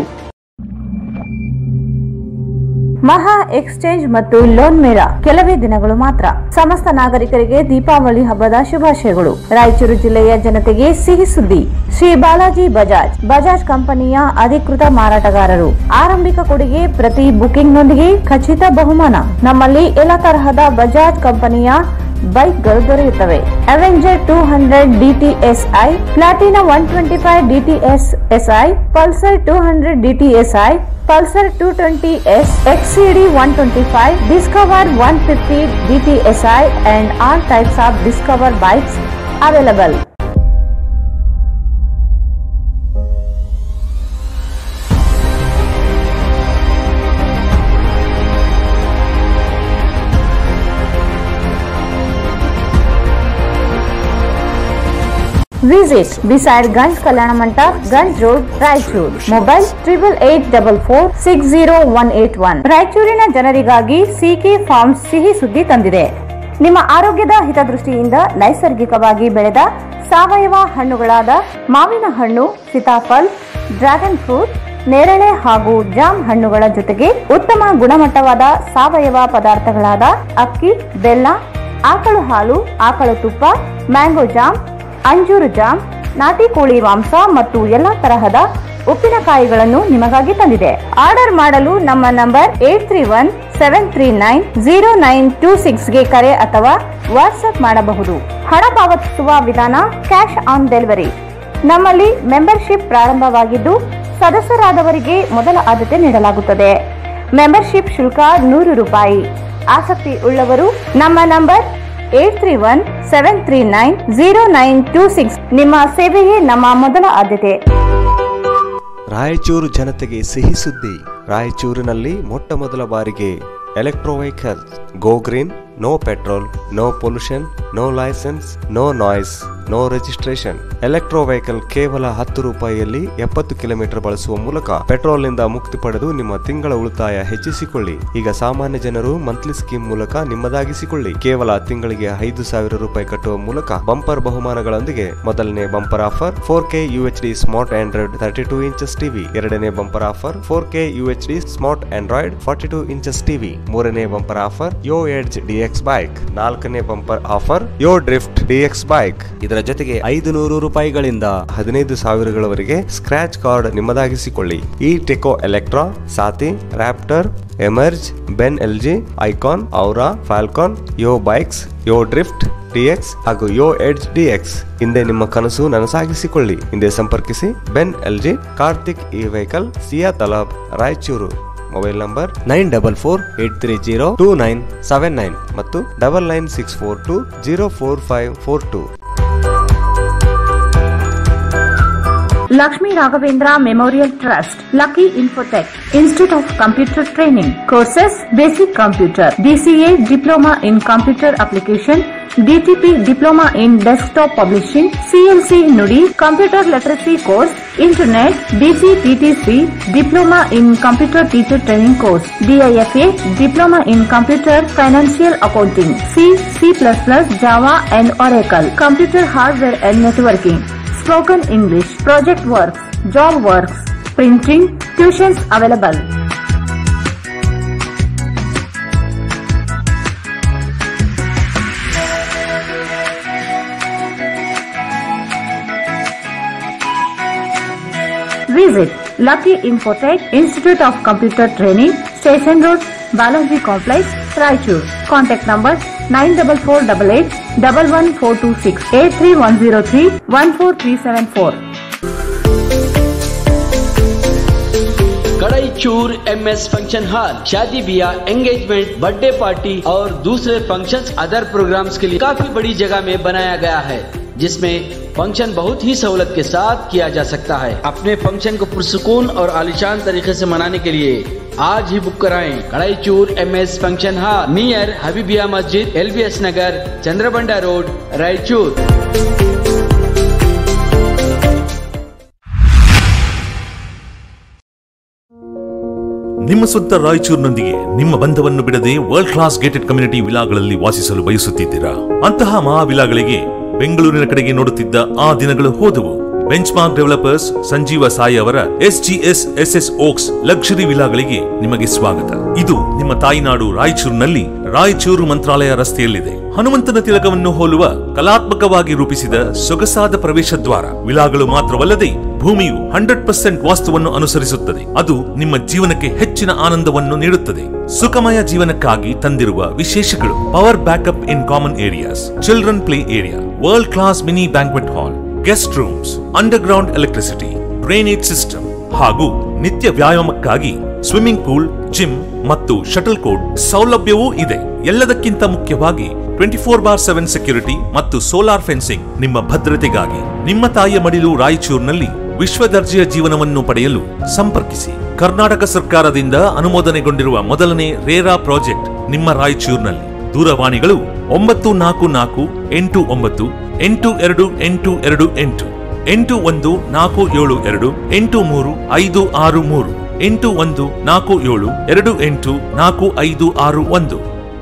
ಮಹಾ ಎಕ್ಸ್ಚೇಂಜ್ ಮತ್ತು ಲೋನ್ ಮೇಳ ಕೆಲವೇ ದಿನಗಳು ಮಾತ್ರ ಸಮಸ್ತ ನಾಗರಿಕರಿಗೆ ದೀಪಾವಳಿ ಹಬ್ಬದ ಶುಭಾಶಯಗಳು ರಾಯಚೂರು ಜಿಲ್ಲೆಯ ಜನತೆಗೆ ಸಿಹಿ ಸುದ್ದಿ ಶ್ರೀ ಬಾಲಾಜಿ ಬಜಾಜ್ ಬಜಾಜ್ ಕಂಪನಿಯ ಅಧಿಕೃತ ಮಾರಾಟಗಾರರು ಆರಂಭಿಕ ಕೊಡುಗೆ ಪ್ರತಿ ಬುಕಿಂಗ್ನೊಂದಿಗೆ ಖಚಿತ ಬಹುಮಾನ ನಮ್ಮಲ್ಲಿ ಎಲ್ಲ ತರಹದ ಬಜಾಜ್ ಕಂಪನಿಯ ಬೈಕ್ಗಳು ದೊರೆಯುತ್ತವೆ Avenger two hundred DTSI Platina one twenty five DTS SI Pulsar two hundred DTSI Pulsar two twenty S XCD one twenty five Discover one fifty DTSI and all types of Discover bikes available Visit beside Ganj Kalyana Mandap, Ganj Road, Raichur. Mobile triple eight double four six zero one eight one. ರಾಯಚೂರಿನ ಜನರಿಗಾಗಿ ಸಿಕೆ ಫಾರ್ಮ್ಸ್ ಸಿಹಿ ಸುದ್ದಿ ತಂದಿದೆ ನಿಮ್ಮ ಆರೋಗ್ಯದ ಹಿತದೃಷ್ಟಿಯಿಂದ ನೈಸರ್ಗಿಕವಾಗಿ ಬೆಳೆದ ಸಾವಯವ ಹಣ್ಣುಗಳಾದ ಮಾವಿನ ಹಣ್ಣು ಸೀತಾಫಲ್ ಡ್ರ್ಯಾಗನ್ ಫ್ರೂಟ್ ನೇರಳೆ ಹಾಗೂ ಜಾಮ್ ಹಣ್ಣುಗಳ ಜೊತೆಗೆ ಉತ್ತಮ ಗುಣಮಟ್ಟವಾದ ಸಾವಯವ ಪದಾರ್ಥಗಳಾದ ಅಕ್ಕಿ ಬೆಲ್ಲ ಆಕಳು ಹಾಲು ಆಕಳು ತುಪ್ಪ ಮ್ಯಾಂಗೋ ಜಾಮ್ ಅಂಜೂರು ಜಾಮ್ ನಾಟಿ ಕೋಳಿ ಮಾಂಸ ಮತ್ತು ಎಲ್ಲಾ ತರಹದ ಉಪ್ಪಿನಕಾಯಿಗಳನ್ನು ನಿಮಗಾಗಿ ತಂದಿದೆ ಆರ್ಡರ್ ಮಾಡಲು ನಮ್ಮ number eight three one seven three nine zero nine two ಸಿಕ್ಸ್ಗೆ ಕರೆ ಅಥವಾ ವಾಟ್ಸ್ಆಪ್ ಮಾಡಬಹುದು ಹಣ ಪಾವತಿಸುವ ವಿಧಾನ ಕ್ಯಾಶ್ ಆನ್ ಡೆಲಿವರಿ ನಮ್ಮಲ್ಲಿ ಮೆಂಬರ್ಶಿಪ್ ಪ್ರಾರಂಭವಾಗಿದ್ದು ಸದಸ್ಯರಾದವರಿಗೆ ಮೊದಲ ಆದ್ಯತೆ ನೀಡಲಾಗುತ್ತದೆ ಮೆಂಬರ್ಶಿಪ್ ಶುಲ್ಕ ನೂರು ರೂಪಾಯಿ ಆಸಕ್ತಿ ಉಳ್ಳವರು ನಮ್ಮ number eight three one seven three nine zero nine two six ನಿಮ್ಮ ಸೇವೆಯೇ ನಮ್ಮ ಮೊದಲ ಆದ್ಯತೆ ರಾಯಚೂರು ಜನತೆಗೆ ಸಿಹಿ ಸುದ್ದಿ ರಾಯಚೂರಿನಲ್ಲಿ ಮೊಟ್ಟ ಮೊದಲ ಬಾರಿಗೆ electro vehicle go green no petrol no pollution no licence no noise no registration electro vehicle ಕೇವಲ ಹತ್ತು ರೂಪಾಯಿಯಲ್ಲಿ ಎಪ್ಪತ್ತು ಕಿಲೋಮೀಟರ್ ಬಳಸುವ ಮೂಲಕ ಪೆಟ್ರೋಲ್ ನಿಂದ ಮುಕ್ತಿ ಪಡೆದು ನಿಮ್ಮ ತಿಂಗಳ ಉಳಿತಾಯ ಹೆಚ್ಚಿಸಿಕೊಳ್ಳಿ ಈಗ ಸಾಮಾನ್ಯ ಜನರು ಮಂತ್ಲಿ ಸ್ಕೀಮ್ ಮೂಲಕ ನಿಮ್ಮದಾಗಿಸಿಕೊಳ್ಳಿ ಕೇವಲ ತಿಂಗಳಿಗೆ ಐದು ಸಾವಿರ ರೂಪಾಯಿ ಕಟ್ಟುವ ಮೂಲಕ ಬಂಪರ್ ಬಹುಮಾನಗಳೊಂದಿಗೆ ಮೊದಲನೇ bumper offer four K U H D smart Android thirty two inches TV ಎರಡನೇ bumper offer four K U H D smart Android forty two inches TV ಮೂರನೇ bumper offer Yo Edge DX bike ನಾಲ್ಕನೇ bumper offer Yo Drift DX bike ಇದರ ಜೊತೆಗೆ ಐದು ನೂರು ರೂಪಾಯಿಗಳಿಂದ ಹದಿನೈದು ಸಾವಿರಗಳವರೆಗೆ ಸ್ಕ್ರಾಚ್ ಕಾರ್ಡ್ ನಿಮ್ಮದಾಗಿಸಿಕೊಳ್ಳಿ ಈ Techo Electra Saathi Raptor Emerge Benling Icon Aura Falcon Yo bikes Yo Drift DX ಹಾಗೂ ಯೋ ಎಡ್ಜ್ ಡಿಎಕ್ಸ್ ಹಿಂದೆ ನಿಮ್ಮ ಕನಸು ನನಸಾಗಿಸಿಕೊಳ್ಳಿ ಹಿಂದೆ ಸಂಪರ್ಕಿಸಿ Benling Kartik e vehicle Siya Talab Raichur mobile number nine double four eight three zero two nine seven nine ಮತ್ತು double nine six four two zero four five four two Lakshmi Raghavendra Memorial Trust, Lucky Infotech, Institute of Computer Training, courses Basic Computer, DCA Diploma in Computer Application, DTP Diploma in Desktop Publishing, CLC Nudi, Computer Literacy Course, Internet, DC TTC, Diploma in Computer Teacher Training Course, DIFA, Diploma in Computer Financial Accounting, C, C++, Java and Oracle, Computer Hardware and Networking, spoken English, project works, job works, printing, tuitions available. Visit Lucky Infotech Institute of Computer Training, Station Road, Balaji Complex, Raichur. Contact number nine double four double eight double one four two six eight three one zero three one four three seven four Kadaichur M S function hall शादी ब्याह एंगेजमेंट बर्थडे पार्टी और दूसरे फंक्शंस अदर प्रोग्राम्स के लिए काफी बड़ी जगह में बनाया गया है जिसमें फंक्शन बहुत ही सहूलत के साथ किया जा सकता है अपने फंक्शन को पुरसकून और आलिशान तरीके से मनाने के लिए आज ही बुक कराएं Kadaichur M S function hall near Habibia Masjid L B S Nagar Chandrabanda road Raichur ನಿಮ್ಮ ಸ್ವಂತ ರಾಯಚೂರಿನೊಂದಿಗೆ ನಿಮ್ಮ ಬಂಧವನ್ನು ಬಿಡದೆ ವರ್ಲ್ಡ್ ಕ್ಲಾಸ್ ಗೇಟೆಡ್ ಕಮ್ಯುನಿಟಿ ವಿಲಾಗಳಲ್ಲಿ ವಾಸಿಸಲು ಬಯಸುತ್ತಿದ್ದೀರಾ ಅಂತಹ ಮಹಾವಿಲಾಗಳಿಗೆ ಬೆಂಗಳೂರಿನ ಕಡೆಗೆ ನೋಡುತ್ತಿದ್ದ ಆ ದಿನಗಳು ಹೋದವು benchmark developers Sanjeeva Sai ಅವರ S G S S S oaks luxury ವಿಲಾಗಳಿಗೆ ನಿಮಗೆ ಸ್ವಾಗತ ಇದು ನಿಮ್ಮ ತಾಯಿನಾಡು ರಾಯಚೂರಿನಲ್ಲಿ ರಾಯಚೂರು ಮಂತ್ರಾಲಯ ರಸ್ತೆಯಲ್ಲಿದೆ ಹನುಮಂತನ ತಿಲಕವನ್ನು ಹೋಲುವ ಕಲಾತ್ಮಕವಾಗಿ ರೂಪಿಸಿದ ಸೊಗಸಾದ ಪ್ರವೇಶ ದ್ವಾರ ವಿಲಾಗಳು ಮಾತ್ರವಲ್ಲದೆ ಭೂಮಿಯು ಹಂಡ್ರೆಡ್ ಪರ್ಸೆಂಟ್ ವಾಸ್ತುವನ್ನು ಅನುಸರಿಸುತ್ತದೆ ಅದು ನಿಮ್ಮ ಜೀವನಕ್ಕೆ ಹೆಚ್ಚಿನ ಆನಂದವನ್ನು ನೀಡುತ್ತದೆ ಸುಖಮಯ ಜೀವನಕ್ಕಾಗಿ ತಂದಿರುವ ವಿಶೇಷಗಳು power backup in common areas children play area world class mini banquet hall guest rooms underground electricity drainage system ಹಾಗೂ ನಿತ್ಯ ವ್ಯಾಯಾಮಕ್ಕಾಗಿ ಸ್ವಿಮ್ಮಿಂಗ್ ಪೂಲ್ ಜಿಮ್ ಮತ್ತು ಶಟಲ್ ಕೋರ್ಟ್ ಸೌಲಭ್ಯವೂ ಇದೆ ಎಲ್ಲದಕ್ಕಿಂತ ಮುಖ್ಯವಾಗಿ twenty four bar seven security ಮತ್ತು ಸೋಲಾರ್ ಫೆನ್ಸಿಂಗ್ ನಿಮ್ಮ ಭದ್ರತೆಗಾಗಿ ನಿಮ್ಮ ತಾಯಿಯ ಮಡಿಲು ರಾಯಚೂರಿನಲ್ಲಿ ವಿಶ್ವ ದರ್ಜೆಯ ಜೀವನವನ್ನು ಪಡೆಯಲು ಸಂಪರ್ಕಿಸಿ ಕರ್ನಾಟಕ ಸರ್ಕಾರದಿಂದ ಅನುಮೋದನೆಗೊಂಡಿರುವ ಮೊದಲನೇ ರೇರಾ ಪ್ರಾಜೆಕ್ಟ್ ನಿಮ್ಮ ರಾಯಚೂರಿನಲ್ಲಿ ದೂರವಾಣಿಗಳು ಒಂಬತ್ತು ನಾಲ್ಕು ನಾಲ್ಕು ಎಂಟು ಒಂಬತ್ತು ಎಂಟು ಎರಡು ಎಂಟು ಎರಡು ಎಂಟು ಎಂಟು ಒಂದು ನಾಲ್ಕು ಏಳು ಎರಡು ಎಂಟು ಮೂರು ಐದು ಆರು ಮೂರು ಎಂಟು ಒಂದು ನಾಲ್ಕು ಏಳು ಎರಡು ಎಂಟು ನಾಲ್ಕು ಐದು ಆರು ಒಂದು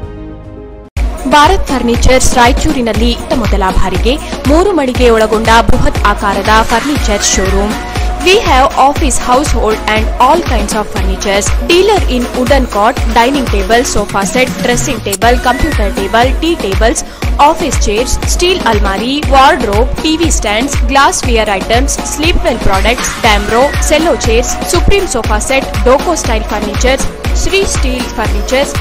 ಭಾರತ್ ಫರ್ನಿಚರ್ಸ್ ರಾಯಚೂರಿನಲ್ಲಿ ಇತ್ತ ಮೊದಲ ಬಾರಿಗೆ ಮೂರು ಮಳಿಗೆ ಒಳಗೊಂಡ ಬೃಹತ್ ಆಕಾರದ furniture showroom we have office household and all kinds of furnitures dealer in wooden cot dining table sofa set dressing table computer table tea tables office chairs steel ಅಲ್ಮಾರಿ wardrobe TV stands glassware items Sleepwell products Damro Cello chairs Supreme sofa set ಡೋಕೋ style furnitures Shri steel furnitures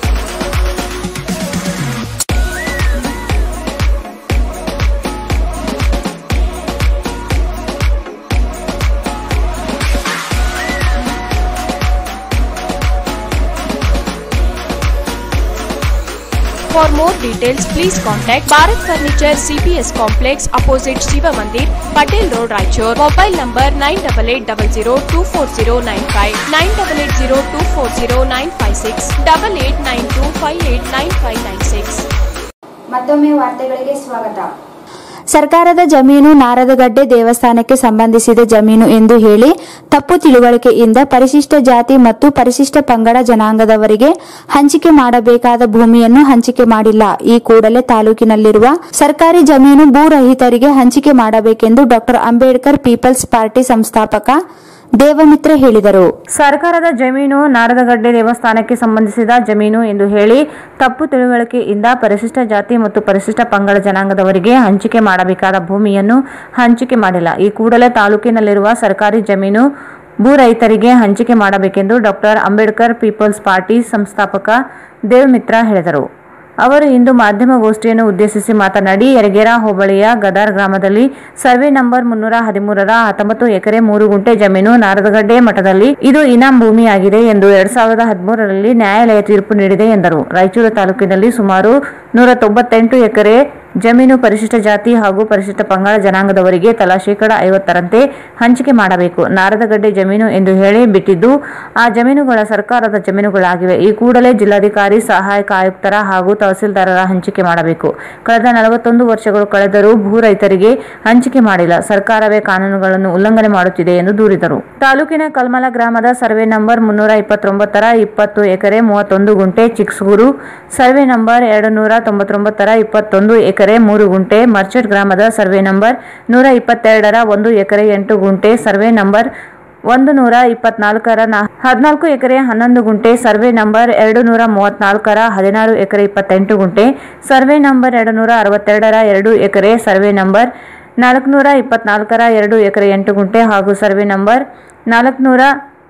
For more details, please contact Bharat Furniture CPS Complex opposite Shiva Mandir, Patel Road, Raichur. Mobile number 9880240959, 9880240956, 8892589596. ಮತ್ತೊಮ್ಮೆ ವಾರ್ತೆಗಳಿಗೆ ಸ್ವಾಗತ ಸರ್ಕಾರದ ಜಮೀನು ನಾರದಗಡ್ಡೆ ದೇವಸ್ಥಾನಕ್ಕೆ ಸಂಬಂಧಿಸಿದ ಜಮೀನು ಎಂದು ಹೇಳಿ ತಪ್ಪು ತಿಳುವಳಿಕೆಯಿಂದ ಪರಿಶಿಷ್ಟ ಜಾತಿ ಮತ್ತು ಪರಿಶಿಷ್ಟ ಪಂಗಡ ಜನಾಂಗದವರಿಗೆ ಹಂಚಿಕೆ ಮಾಡಬೇಕಾದ ಭೂಮಿಯನ್ನು ಹಂಚಿಕೆ ಮಾಡಿಲ್ಲ ಈ ಕೂಡಲೇ ತಾಲೂಕಿನಲ್ಲಿರುವ ಸರ್ಕಾರಿ ಜಮೀನು ಭೂರಹಿತರಿಗೆ ಹಂಚಿಕೆ ಮಾಡಬೇಕೆಂದು ಡಾಕ್ಟರ್ ಅಂಬೇಡ್ಕರ್ ಪೀಪಲ್ಸ್ ಪಾರ್ಟಿ ಸಂಸ್ಥಾಪಕ ದೇವಮಿತ್ರ ಹೇಳಿದರು ಸರ್ಕಾರದ ಜಮೀನು ನಾರದಗಡ್ಡೆ ದೇವಸ್ಥಾನಕ್ಕೆ ಸಂಬಂಧಿಸಿದ ಜಮೀನು ಎಂದು ಹೇಳಿ ತಪ್ಪು ತಿಳುವಳಿಕೆಯಿಂದ ಪರಿಶಿಷ್ಟ ಜಾತಿ ಮತ್ತು ಪರಿಶಿಷ್ಟ ಪಂಗಡ ಜನಾಂಗದವರಿಗೆ ಹಂಚಿಕೆ ಮಾಡಬೇಕಾದ ಭೂಮಿಯನ್ನು ಹಂಚಿಕೆ ಮಾಡಿಲ್ಲ ಈ ಕೂಡಲೇ ತಾಲೂಕಿನಲ್ಲಿರುವ ಸರ್ಕಾರಿ ಜಮೀನು ಭೂ ರೈತರಿಗೆ ಹಂಚಿಕೆ ಮಾಡಬೇಕೆಂದು ಡಾಕ್ಟರ್ ಅಂಬೇಡ್ಕರ್ ಪೀಪಲ್ಸ್ ಪಾರ್ಟಿ ಸಂಸ್ಥಾಪಕ ದೇವಮಿತ್ರ ಹೇಳಿದರು ಅವರು ಇಂದು ಮಾಧ್ಯಮಗೋಷ್ಠಿಯನ್ನು ಉದ್ದೇಶಿಸಿ ಮಾತನಾಡಿ ಯರಗೇರಾ ಹೋಬಳಿಯ ಗದಾರ್ ಗ್ರಾಮದಲ್ಲಿ ಸರ್ವೆ ನಂಬರ್ ಮುನ್ನೂರ ಹದಿಮೂರರ ಹತ್ತೊಂಬತ್ತು ಎಕರೆ ಮೂರು ಗುಂಟೆ ಜಮೀನು ನಾರದಗಡ್ಡೆ ಮಠದಲ್ಲಿ ಇದು ಇನಾಂ ಭೂಮಿಯಾಗಿದೆ ಎಂದು ಎರಡ್ ಸಾವಿರದ ಹದಿಮೂರರಲ್ಲಿ ನ್ಯಾಯಾಲಯ ತೀರ್ಪು ನೀಡಿದೆ ಎಂದರು ರಾಯಚೂರು ತಾಲೂಕಿನಲ್ಲಿ ಸುಮಾರು ನೂರ ತೊಂಬತ್ತೆಂಟು ಎಕರೆ ಜಮೀನು ಪರಿಶಿಷ್ಟ ಜಾತಿ ಹಾಗೂ ಪರಿಶಿಷ್ಟ ಪಂಗಡ ಜನಾಂಗದವರಿಗೆ ತಲಾ ಶೇಕಡ ಐವತ್ತರಂತೆ ಹಂಚಿಕೆ ಮಾಡಬೇಕು ನಾರದಗಡ್ಡೆ ಜಮೀನು ಎಂದು ಹೇಳಿ ಬಿಟ್ಟಿದ್ದು ಆ ಜಮೀನುಗಳ ಸರ್ಕಾರದ ಜಮೀನುಗಳಾಗಿವೆ ಈ ಕೂಡಲೇ ಜಿಲ್ಲಾಧಿಕಾರಿ ಸಹಾಯಕ ಆಯುಕ್ತರ ಹಾಗೂ ತಹಸೀಲ್ದಾರರ ಹಂಚಿಕೆ ಮಾಡಬೇಕು ಕಳೆದ ನಲವತ್ತೊಂದು ವರ್ಷಗಳು ಕಳೆದರೂ ಭೂ ರೈತರಿಗೆ ಹಂಚಿಕೆ ಮಾಡಿಲ್ಲ ಸರ್ಕಾರವೇ ಕಾನೂನುಗಳನ್ನು ಉಲ್ಲಂಘನೆ ಮಾಡುತ್ತಿದೆ ಎಂದು ದೂರಿದರು ತಾಲೂಕಿನ ಕಲ್ಮಲ ಗ್ರಾಮದ ಸರ್ವೆ ನಂಬರ್ ಮುನ್ನೂರ ಇಪ್ಪತ್ತೊಂಬತ್ತರ ಇಪ್ಪತ್ತು ಎಕರೆ ಮೂವತ್ತೊಂದು ಗುಂಟೆ ಚಿಕ್ಸೂರು ಸರ್ವೆ ನಂಬರ್ ಎರಡು ನೂರ ತೊಂಬತ್ತೊಂಬತ್ತರ ಇಪ್ಪತ್ತೊಂದು ಎಕರೆ ಮೂರು ಗುಂಟೆ ಮರ್ಚೆಟ್ ಗ್ರಾಮದ ಸರ್ವೆ ನಂಬರ್ ನೂರ ಇಪ್ಪತ್ತೆರಡರ ಒಂದು ಎಕರೆ ಎಂಟು ಗುಂಟೆ ಸರ್ವೆ ನಂಬರ್ ಒಂದು ನೂರ ಇಪ್ಪತ್ನಾಲ್ಕರ ಹದಿನಾಲ್ಕು ಎಕರೆ ಹನ್ನೊಂದು ಗುಂಟೆ ಸರ್ವೆ ನಂಬರ್ ಎರಡು ನೂರ ಮೂವತ್ನಾಲ್ಕರ ಹದಿನಾರು ಎಕರೆ ಇಪ್ಪತ್ತೆಂಟು ಗುಂಟೆ ಸರ್ವೆ ನಂಬರ್ ಎರಡು ನೂರ ಅರವತ್ತೆರಡರ ಎರಡು ಎಕರೆ ಸರ್ವೆ ನಂಬರ್ ನಾಲ್ಕುನೂರ ಇಪ್ಪತ್ನಾಲ್ಕರ ಎರಡು ಎಕರೆ ಎಂಟು ಗುಂಟೆ ಹಾಗೂ ಸರ್ವೆ ನಂಬರ್ ನಾಲ್ಕುನೂರ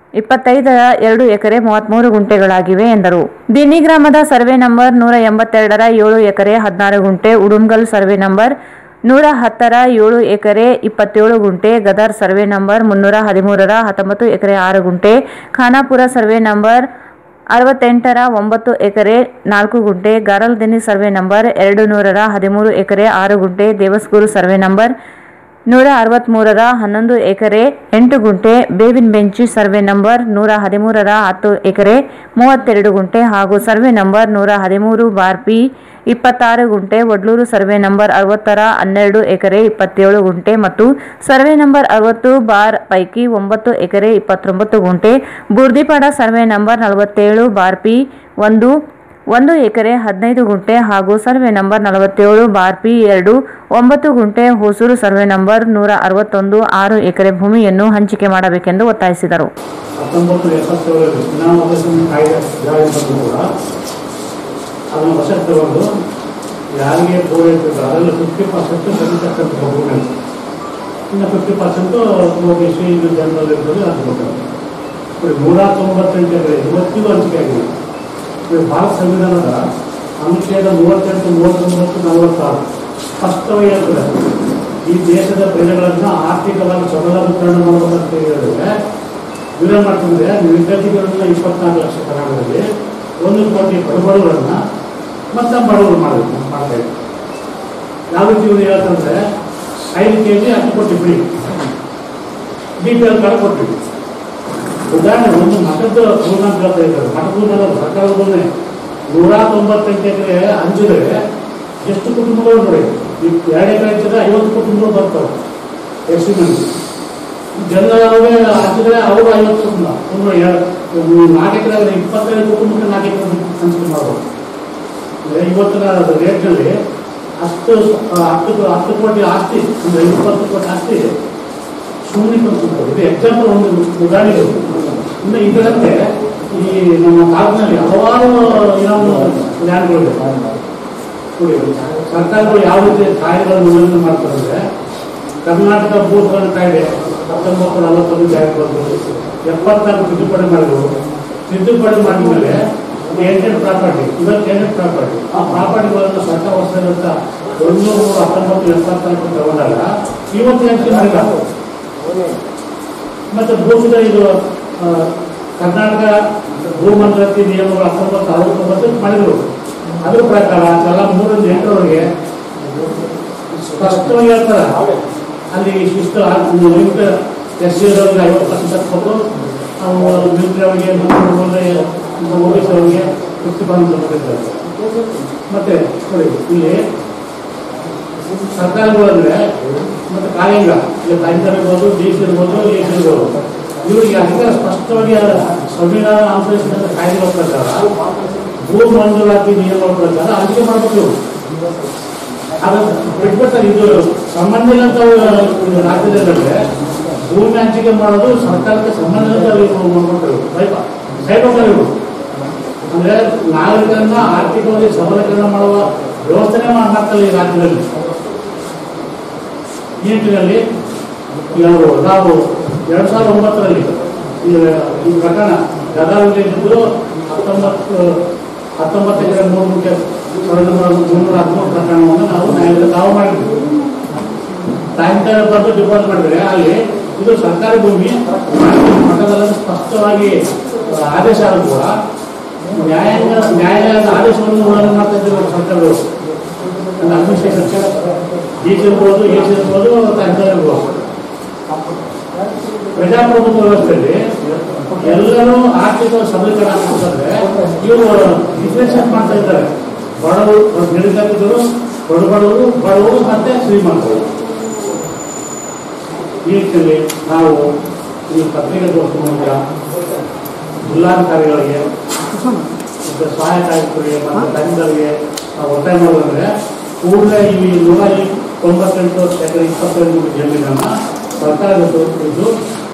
ಇಪ್ಪತ್ತೈದರ ಎರಡು ಎಕರೆ ಮೂವತ್ಮೂರು ಗುಂಟೆಗಳಾಗಿವೆ ಎಂದರು ದಿನ್ನಿ ಗ್ರಾಮದ ಸರ್ವೆ ನಂಬರ್ ನೂರ ಎಂಬತ್ತೆರಡರ ಏಳು ಎಕರೆ ಹದಿನಾರು ಗುಂಟೆ ಉಡುಮ್ಗಲ್ ಸರ್ವೆ ನಂಬರ್ ನೂರ ಹತ್ತರ ಏಳು ಎಕರೆ ಇಪ್ಪತ್ತೇಳು ಗುಂಟೆ ಗದರ್ ಸರ್ವೆ ನಂಬರ್ ಮುನ್ನೂರ ಹದಿಮೂರರ ಹತ್ತೊಂಬತ್ತು ಎಕರೆ ಆರು ಗುಂಟೆ ಖಾನಾಪುರ ಸರ್ವೆ ನಂಬರ್ ಅರವತ್ತೆಂಟರ ಒಂಬತ್ತು ಎಕರೆ ನಾಲ್ಕು ಗುಂಟೆ ಗಾರಲ್ದಿನಿ ಸರ್ವೆ ನಂಬರ್ ಎರಡು ನೂರರ ಹದಿಮೂರು ಎಕರೆ ಆರು ಗುಂಟೆ ದೇವಸ್ಗೂರು ಸರ್ವೆ ನಂಬರ್ ನೂರ ಅರವತ್ತ್ಮೂರರ ಹನ್ನೊಂದು ಎಕರೆ ಎಂಟು ಗುಂಟೆ ಬೇವಿನ ಬೆಂಚಿ ಸರ್ವೆ ನಂಬರ್ ನೂರ ಹದಿಮೂರರ ಹತ್ತು ಎಕರೆ ಮೂವತ್ತೆರಡು ಗುಂಟೆ ಹಾಗೂ ಸರ್ವೆ ನಂಬರ್ ನೂರ ಹದಿಮೂರು ಬಾರ್ ಪಿ ಇಪ್ಪತ್ತಾರು ಗುಂಟೆ ವಡ್ಲೂರು ಸರ್ವೆ ನಂಬರ್ ಅರವತ್ತರ ಹನ್ನೆರಡು ಎಕರೆ ಇಪ್ಪತ್ತೇಳು ಗುಂಟೆ ಮತ್ತು ಸರ್ವೆ ನಂಬರ್ ಅರವತ್ತು ಬಾರ್ ಪೈಕಿ ಒಂಬತ್ತು ಎಕರೆ ಇಪ್ಪತ್ತೊಂಬತ್ತು ಗುಂಟೆ ಬೂರ್ದಿಪಾಡ ಸರ್ವೆ ನಂಬರ್ ನಲವತ್ತೇಳು ಬಾರ್ ಪಿ ಒಂದು ಒಂದು ಎಕರೆ ಹದಿನೈದು ಗುಂಟೆ ಹಾಗೂ ಸರ್ವೆ ನಂಬರ್ ನಲವತ್ತೇಳು ಬಾರ್ ಪಿ ಎರಡು ಒಂಬತ್ತು ಗುಂಟೆ ಹೊಸೂರು ಸರ್ವೆ ನಂಬರ್ ನೂರ ಅರವತ್ತೊಂದು ಆರು ಎಕರೆ ಭೂಮಿಯನ್ನು ಹಂಚಿಕೆ ಮಾಡಬೇಕೆಂದು ಒತ್ತಾಯಿಸಿದರು ಹತ್ತೊಂಬತ್ತು ಎಪ್ಪತ್ತೇಳರಲ್ಲಿ ಚುನಾವಣೆ ಕಾಯ್ದೆ ಜಾರಿ ಬಂದು ಕೂಡ ಅದನ್ನು ವಶಕ್ಕೆ ತಗೊಂಡು ಯಾರಿಗೆ ಪೂರೈಸಿದ್ರು ಅದರಲ್ಲಿ ಫಿಫ್ಟಿ ಪರ್ಸೆಂಟ್ ಸರಿತಕ್ಕಂಥ ಭೂಮಿ ಇನ್ನು ಫಿಫ್ಟಿ ಪರ್ಸೆಂಟು ಒ ಸಿ ಇದು ಜನರಲ್ ಇರ್ತದೆ ಅದು ಕೊಟ್ಟರು ఇప్పుడు ನೂರ ತೊಂಬತ್ತೆಂಟು ಎಕರೆ ಇವತ್ತಿಗೂ ಹಂಚಿಕೆ ಆಗಿದೆ ಇದು ಭಾರತ ಸಂವಿಧಾನದ ಅನುಚ್ಛೇದ ಮೂವತ್ತೆಂಟು ಮೂವತ್ತೊಂಬತ್ತು ನಲವತ್ತಾರು ಸ್ಪಷ್ಟವಾಗಿ ಹೇಳ್ತದೆ ಈ ದೇಶದ ಪ್ರಜೆಗಳನ್ನು ಆರ್ಥಿಕವಾಗಿ ಸಬಲೀಕರಣ ಮಾಡಬೇಕಂತ ಹೇಳಿದ್ರೆ ಇವರೇನು ಮಾಡ್ತಿದ್ರೆ ವಿದ್ಯಾರ್ಥಿಗಳನ್ನ ಇಪ್ಪತ್ನಾಲ್ಕು ಲಕ್ಷ ಕರ್ನಾಟಕದಲ್ಲಿ ಒಂದು ಕೋಟಿ ಬಡಬಡವರನ್ನ ಮತ್ತೆ ಬಡವರು ಮಾಡಬೇಕು ಮಾಡ್ತಾ ಇದ್ದಾರೆ ಯಾವ ರೀತಿ ಇವ್ರು ಹೇಳ್ತಂದ್ರೆ ಐದು ಕೆ ಜಿ ಅಕ್ಕಿ ಕೊಟ್ಟು ಬಿಡಿ ಬಿ ಪಿ ಎಲ್ ಕಾರ್ಡ್ ಕೊಟ್ಟಿವಿ ಉದಾಹರಣೆ ಒಂದು ಮಠದ ಪೂರ್ಣ ಅಂತ ಹೇಳ್ತಾ ಇದ್ದಾರೆ ಮಠದ ಸರ್ಕಾರದನ್ನೇ ನೂರ ತೊಂಬತ್ತೆಂಟು ಎಕರೆ ಹಂಚಿದ್ರೆ ಎಷ್ಟು ಕುಟುಂಬಗಳು ನೋಡಿ ಈ ಎರಡು ಎಕರೆ ಹಂಚಿದ್ರೆ ಐವತ್ತು ಕುಟುಂಬಗಳು ಬರ್ತಾವೆ ಎಷ್ಟು ಮಂದಿ ಜನರೇ ಹಂಚಿದ್ರೆ ಅವರು ಐವತ್ತು ಕುಟುಂಬ ಒಂದು ಎರಡು ನಾಲ್ಕು ಎಕರೆ ಆದರೆ ಇಪ್ಪತ್ತೈದು ಕುಟುಂಬಕ್ಕೆ ನಾಲ್ಕು ಎಕರೆ ಹಂಚಿಕೆ ಮಾಡ್ಬೋದು ಅಂದ್ರೆ ಇವತ್ತಿನ ರೇಟ್ನಲ್ಲಿ ಅಷ್ಟು ಆ, ಹತ್ತು ಹತ್ತು ಕೋಟಿ ಆಸ್ತಿ ಅಂದ್ರೆ ಇಪ್ಪತ್ತು ಕೋಟಿ ಆಸ್ತಿ ಸುಮ್ಮನೆ ಕೊಡ್ತಾರೆ ಇದು ಎಕ್ಸಾಂಪಲ್ ಒಂದು ಉದಾಹರಣೆ ಇದು. ಇನ್ನು ಇದರಂತೆ ಈ ನಮ್ಮ ತಾಲೂಕಿನಲ್ಲಿ ಹಲವಾರು ಇನ್ನೊಂದು ಲ್ಯಾಂಡ್ಗಳಿದೆ ನೋಡಿ ಸರ್ಕಾರಗಳು ಯಾವ ರೀತಿ ಕಾಯ್ದೆಗಳನ್ನು ಉಲ್ಲಂಘನೆ ಮಾಡ್ತಾರೆ ಅಂದ್ರೆ ಕರ್ನಾಟಕ ಭೂಸ್ವಾಮ್ಯ ಕಾಯ್ದೆ ಹತ್ತೊಂಬತ್ತು ನಲವತ್ತೊಂದು ಜಾರಿ ಬಂದು ಎಪ್ಪತ್ನಾಲ್ಕು ತಿದ್ದುಪಡಿ ಮಾಡಿದ್ರು ತಿದ್ದುಪಡಿ ಮಾಡಿದ ಮೇಲೆ ಎಂಟೆಡ್ ಪ್ರಾಪರ್ಟಿ ಇವತ್ತು ಎಂಟೆಡ್ ಪ್ರಾಪರ್ಟಿ ಆ ಪ್ರಾಪರ್ಟಿಗಳನ್ನು ಸರ್ಕಾರ ವರ್ಷದಂತ ಒಂದು ನೂರ ಹತ್ತೊಂಬತ್ತು ಎಪ್ಪತ್ನಾಲ್ಕು ತಗೊಂಡಾಗ ಇವತ್ತು ಎಂಟು ಮಾಡಿಲ್ಲ ಮತ್ತೆ ಭೂಮಿದ ಇದು ಆ, ಕರ್ನಾಟಕ ಭೂಮಂಡಲತಿ ನಿಯಮಗಳು ಹತ್ತೊಂಬತ್ತು ಅರವತ್ತೊಂಬತ್ತು ಮಾಡಿದ್ರು ಅದ್ರ ಪ್ರಕಾರ ಎಲ್ಲ ಮೂರರಿಂದ ಎಂಟರವರೆಗೆ ಸ್ಪಷ್ಟವಾಗಿ ಹೇಳ್ತಾರೆ ಅಲ್ಲಿ ಇಷ್ಟು ಲಿಮಿಟ್ ಎಸ್ ಸಿ ಅವರಿಗೆ ಐವತ್ತು ಪರ್ಸೆಂಟ್ ಕೊಟ್ಟು ಮಿಲಿಟರಿ ಅವರಿಗೆ ಮತ್ತು ಓಬಿಸಿ ಅವರಿಗೆ ಫಿಫ್ಟಿ ಪರ್ಸೆಂಟ್ ಕೊಟ್ಟಿದ್ದಾರೆ ಮತ್ತೆ ನೋಡಿ ಇಲ್ಲಿ ಸರ್ಕಾರಗಳಂದ್ರೆ ಮತ್ತೆ ಕಾಲಿಂಗ ಇಲ್ಲಿ ಕಾಯ್ದೆ ಇರ್ಬೋದು ಡಿ ಸಿ ಇರ್ಬೋದು ಎ ಸಿ ಇರ್ಬೋದು ಇವರಿಗೆ ಅಧಿಕಾರ ಸ್ಪಷ್ಟವಾಗಿ ಸಂವಿಧಾನ ಅನುಸರಿಸಿದ ಕಾಯ್ದೆಗಳ ಪ್ರಕಾರ ಭೂ ಮಂಜೂರಾತಿ ನಿಯಮಗಳ ಪ್ರಕಾರ ಹಂಚಿಕೆ ಮಾಡಬೇಕು ಇವರು ಅದು ಬಿಟ್ಬಿಡ್ತಾರೆ ಇದು ಸಂಬಂಧ ಇಲ್ಲಂತ ಇದು ರಾಜ್ಯದಲ್ಲೇ ಭೂಮಿ ಹಂಚಿಕೆ ಮಾಡೋದು ಸರ್ಕಾರಕ್ಕೆ ಸಂಬಂಧ ಮಾಡ್ಕೊಳ್ತಾರೆ ಸೈಬ ಸೈಬರ್ ಇವರು ಅಂದ್ರೆ ನಾಗರಿಕರನ್ನ ಆರ್ಥಿಕವಾಗಿ ಸಬಲೀಕರಣ ಮಾಡುವ ವ್ಯವಸ್ಥೆನೇ ಮಾಡ್ತಾರೆ ಈ ರಾಜ್ಯದಲ್ಲಿ ಈ ನಿಟ್ಟಿನಲ್ಲಿ ನಾವು ನಾವು ಎರಡ್ ಸಾವಿರದ ಒಂಬತ್ತರಲ್ಲಿ ಈ ಈ ಪ್ರಕರಣ ಗದಗದಲ್ಲಿ ಇದ್ದು ಹತ್ತೊಂಬತ್ತು ಹತ್ತೊಂಬತ್ತು ಎಕರೆ ಮೂರು ಮುಖ್ಯ ಸಾವಿರದ ಮುನ್ನೂರ ಹದಿಮೂರು ಪ್ರಕರಣವನ್ನು ನಾವು ನ್ಯಾಯಾಲಯದಲ್ಲಿ ದಾವ ಮಾಡಿದ್ವಿ ಸಾಯಂಕಾಲ ಬಂದು ಡಿಪಾಸ್ ಮಾಡಿದ್ರೆ ಅಲ್ಲಿ ಇದು ಸರ್ಕಾರಿ ಭೂಮಿ ಮಠದಲ್ಲಿ ಸ್ಪಷ್ಟವಾಗಿ ಆದೇಶ ಆದರೂ ಕೂಡ ನ್ಯಾಯಾಂಗ ನ್ಯಾಯಾಲಯದ ಆದೇಶವನ್ನು ಉಲ್ಲಂಘನೆ ಮಾಡ್ತಾ ಇದ್ದಾರೆ ಸರ್ಕಾರಗಳು ಅಡ್ಮಿನಿಸ್ಟ್ರೇಷನ್ ಡಿ ಸಿ ಇರ್ಬೋದು ಎ ಸಿ ಇರ್ಬೋದು ತಹಸೀಲ್ದಾರ್ ಇರ್ಬೋದು ಪ್ರಜಾಪ್ರಭುತ್ವ ವ್ಯವಸ್ಥೆಯಲ್ಲಿ ಎಲ್ಲರೂ ಆರ್ಥಿಕ ಸಬಲೀಕರಣ ಅಂತಂದ್ರೆ ಇವರು ಡಿಫ್ರೆನ್ಷಿಯೇಟ್ ಮಾಡ್ತಾ ಇದ್ದಾರೆ ಬಡವರು ಮಿಡಿತಕ್ಕರು ಬಡ ಬಡವರು ಬಡವರು ಮತ್ತೆ ಶ್ರೀಮಂತರು ಈ ನಿಟ್ಟಿನಲ್ಲಿ ನಾವು ಈ ಪತ್ರಿಕಾಗೋಷ್ಠಿ ಮೂಲಕ ಜಿಲ್ಲಾಧಿಕಾರಿಗಳಿಗೆ ಮತ್ತೆ ಸಹಾಯಕ ಆಯುಕ್ತರಿಗೆ ಮತ್ತು ತಜ್ಞರಿಗೆ ನಾವು ಒತ್ತಾಯ ಮಾಡೋದಂದ್ರೆ ಕೂಡಲೇ ಈ ನೂರ ತೊಂಬತ್ತೆಂಟು ಎಕರೆ ಇಪ್ಪತ್ತೈದು ಜಮೀನನ್ನ ಸರ್ಕಾರದ ಇದ್ದು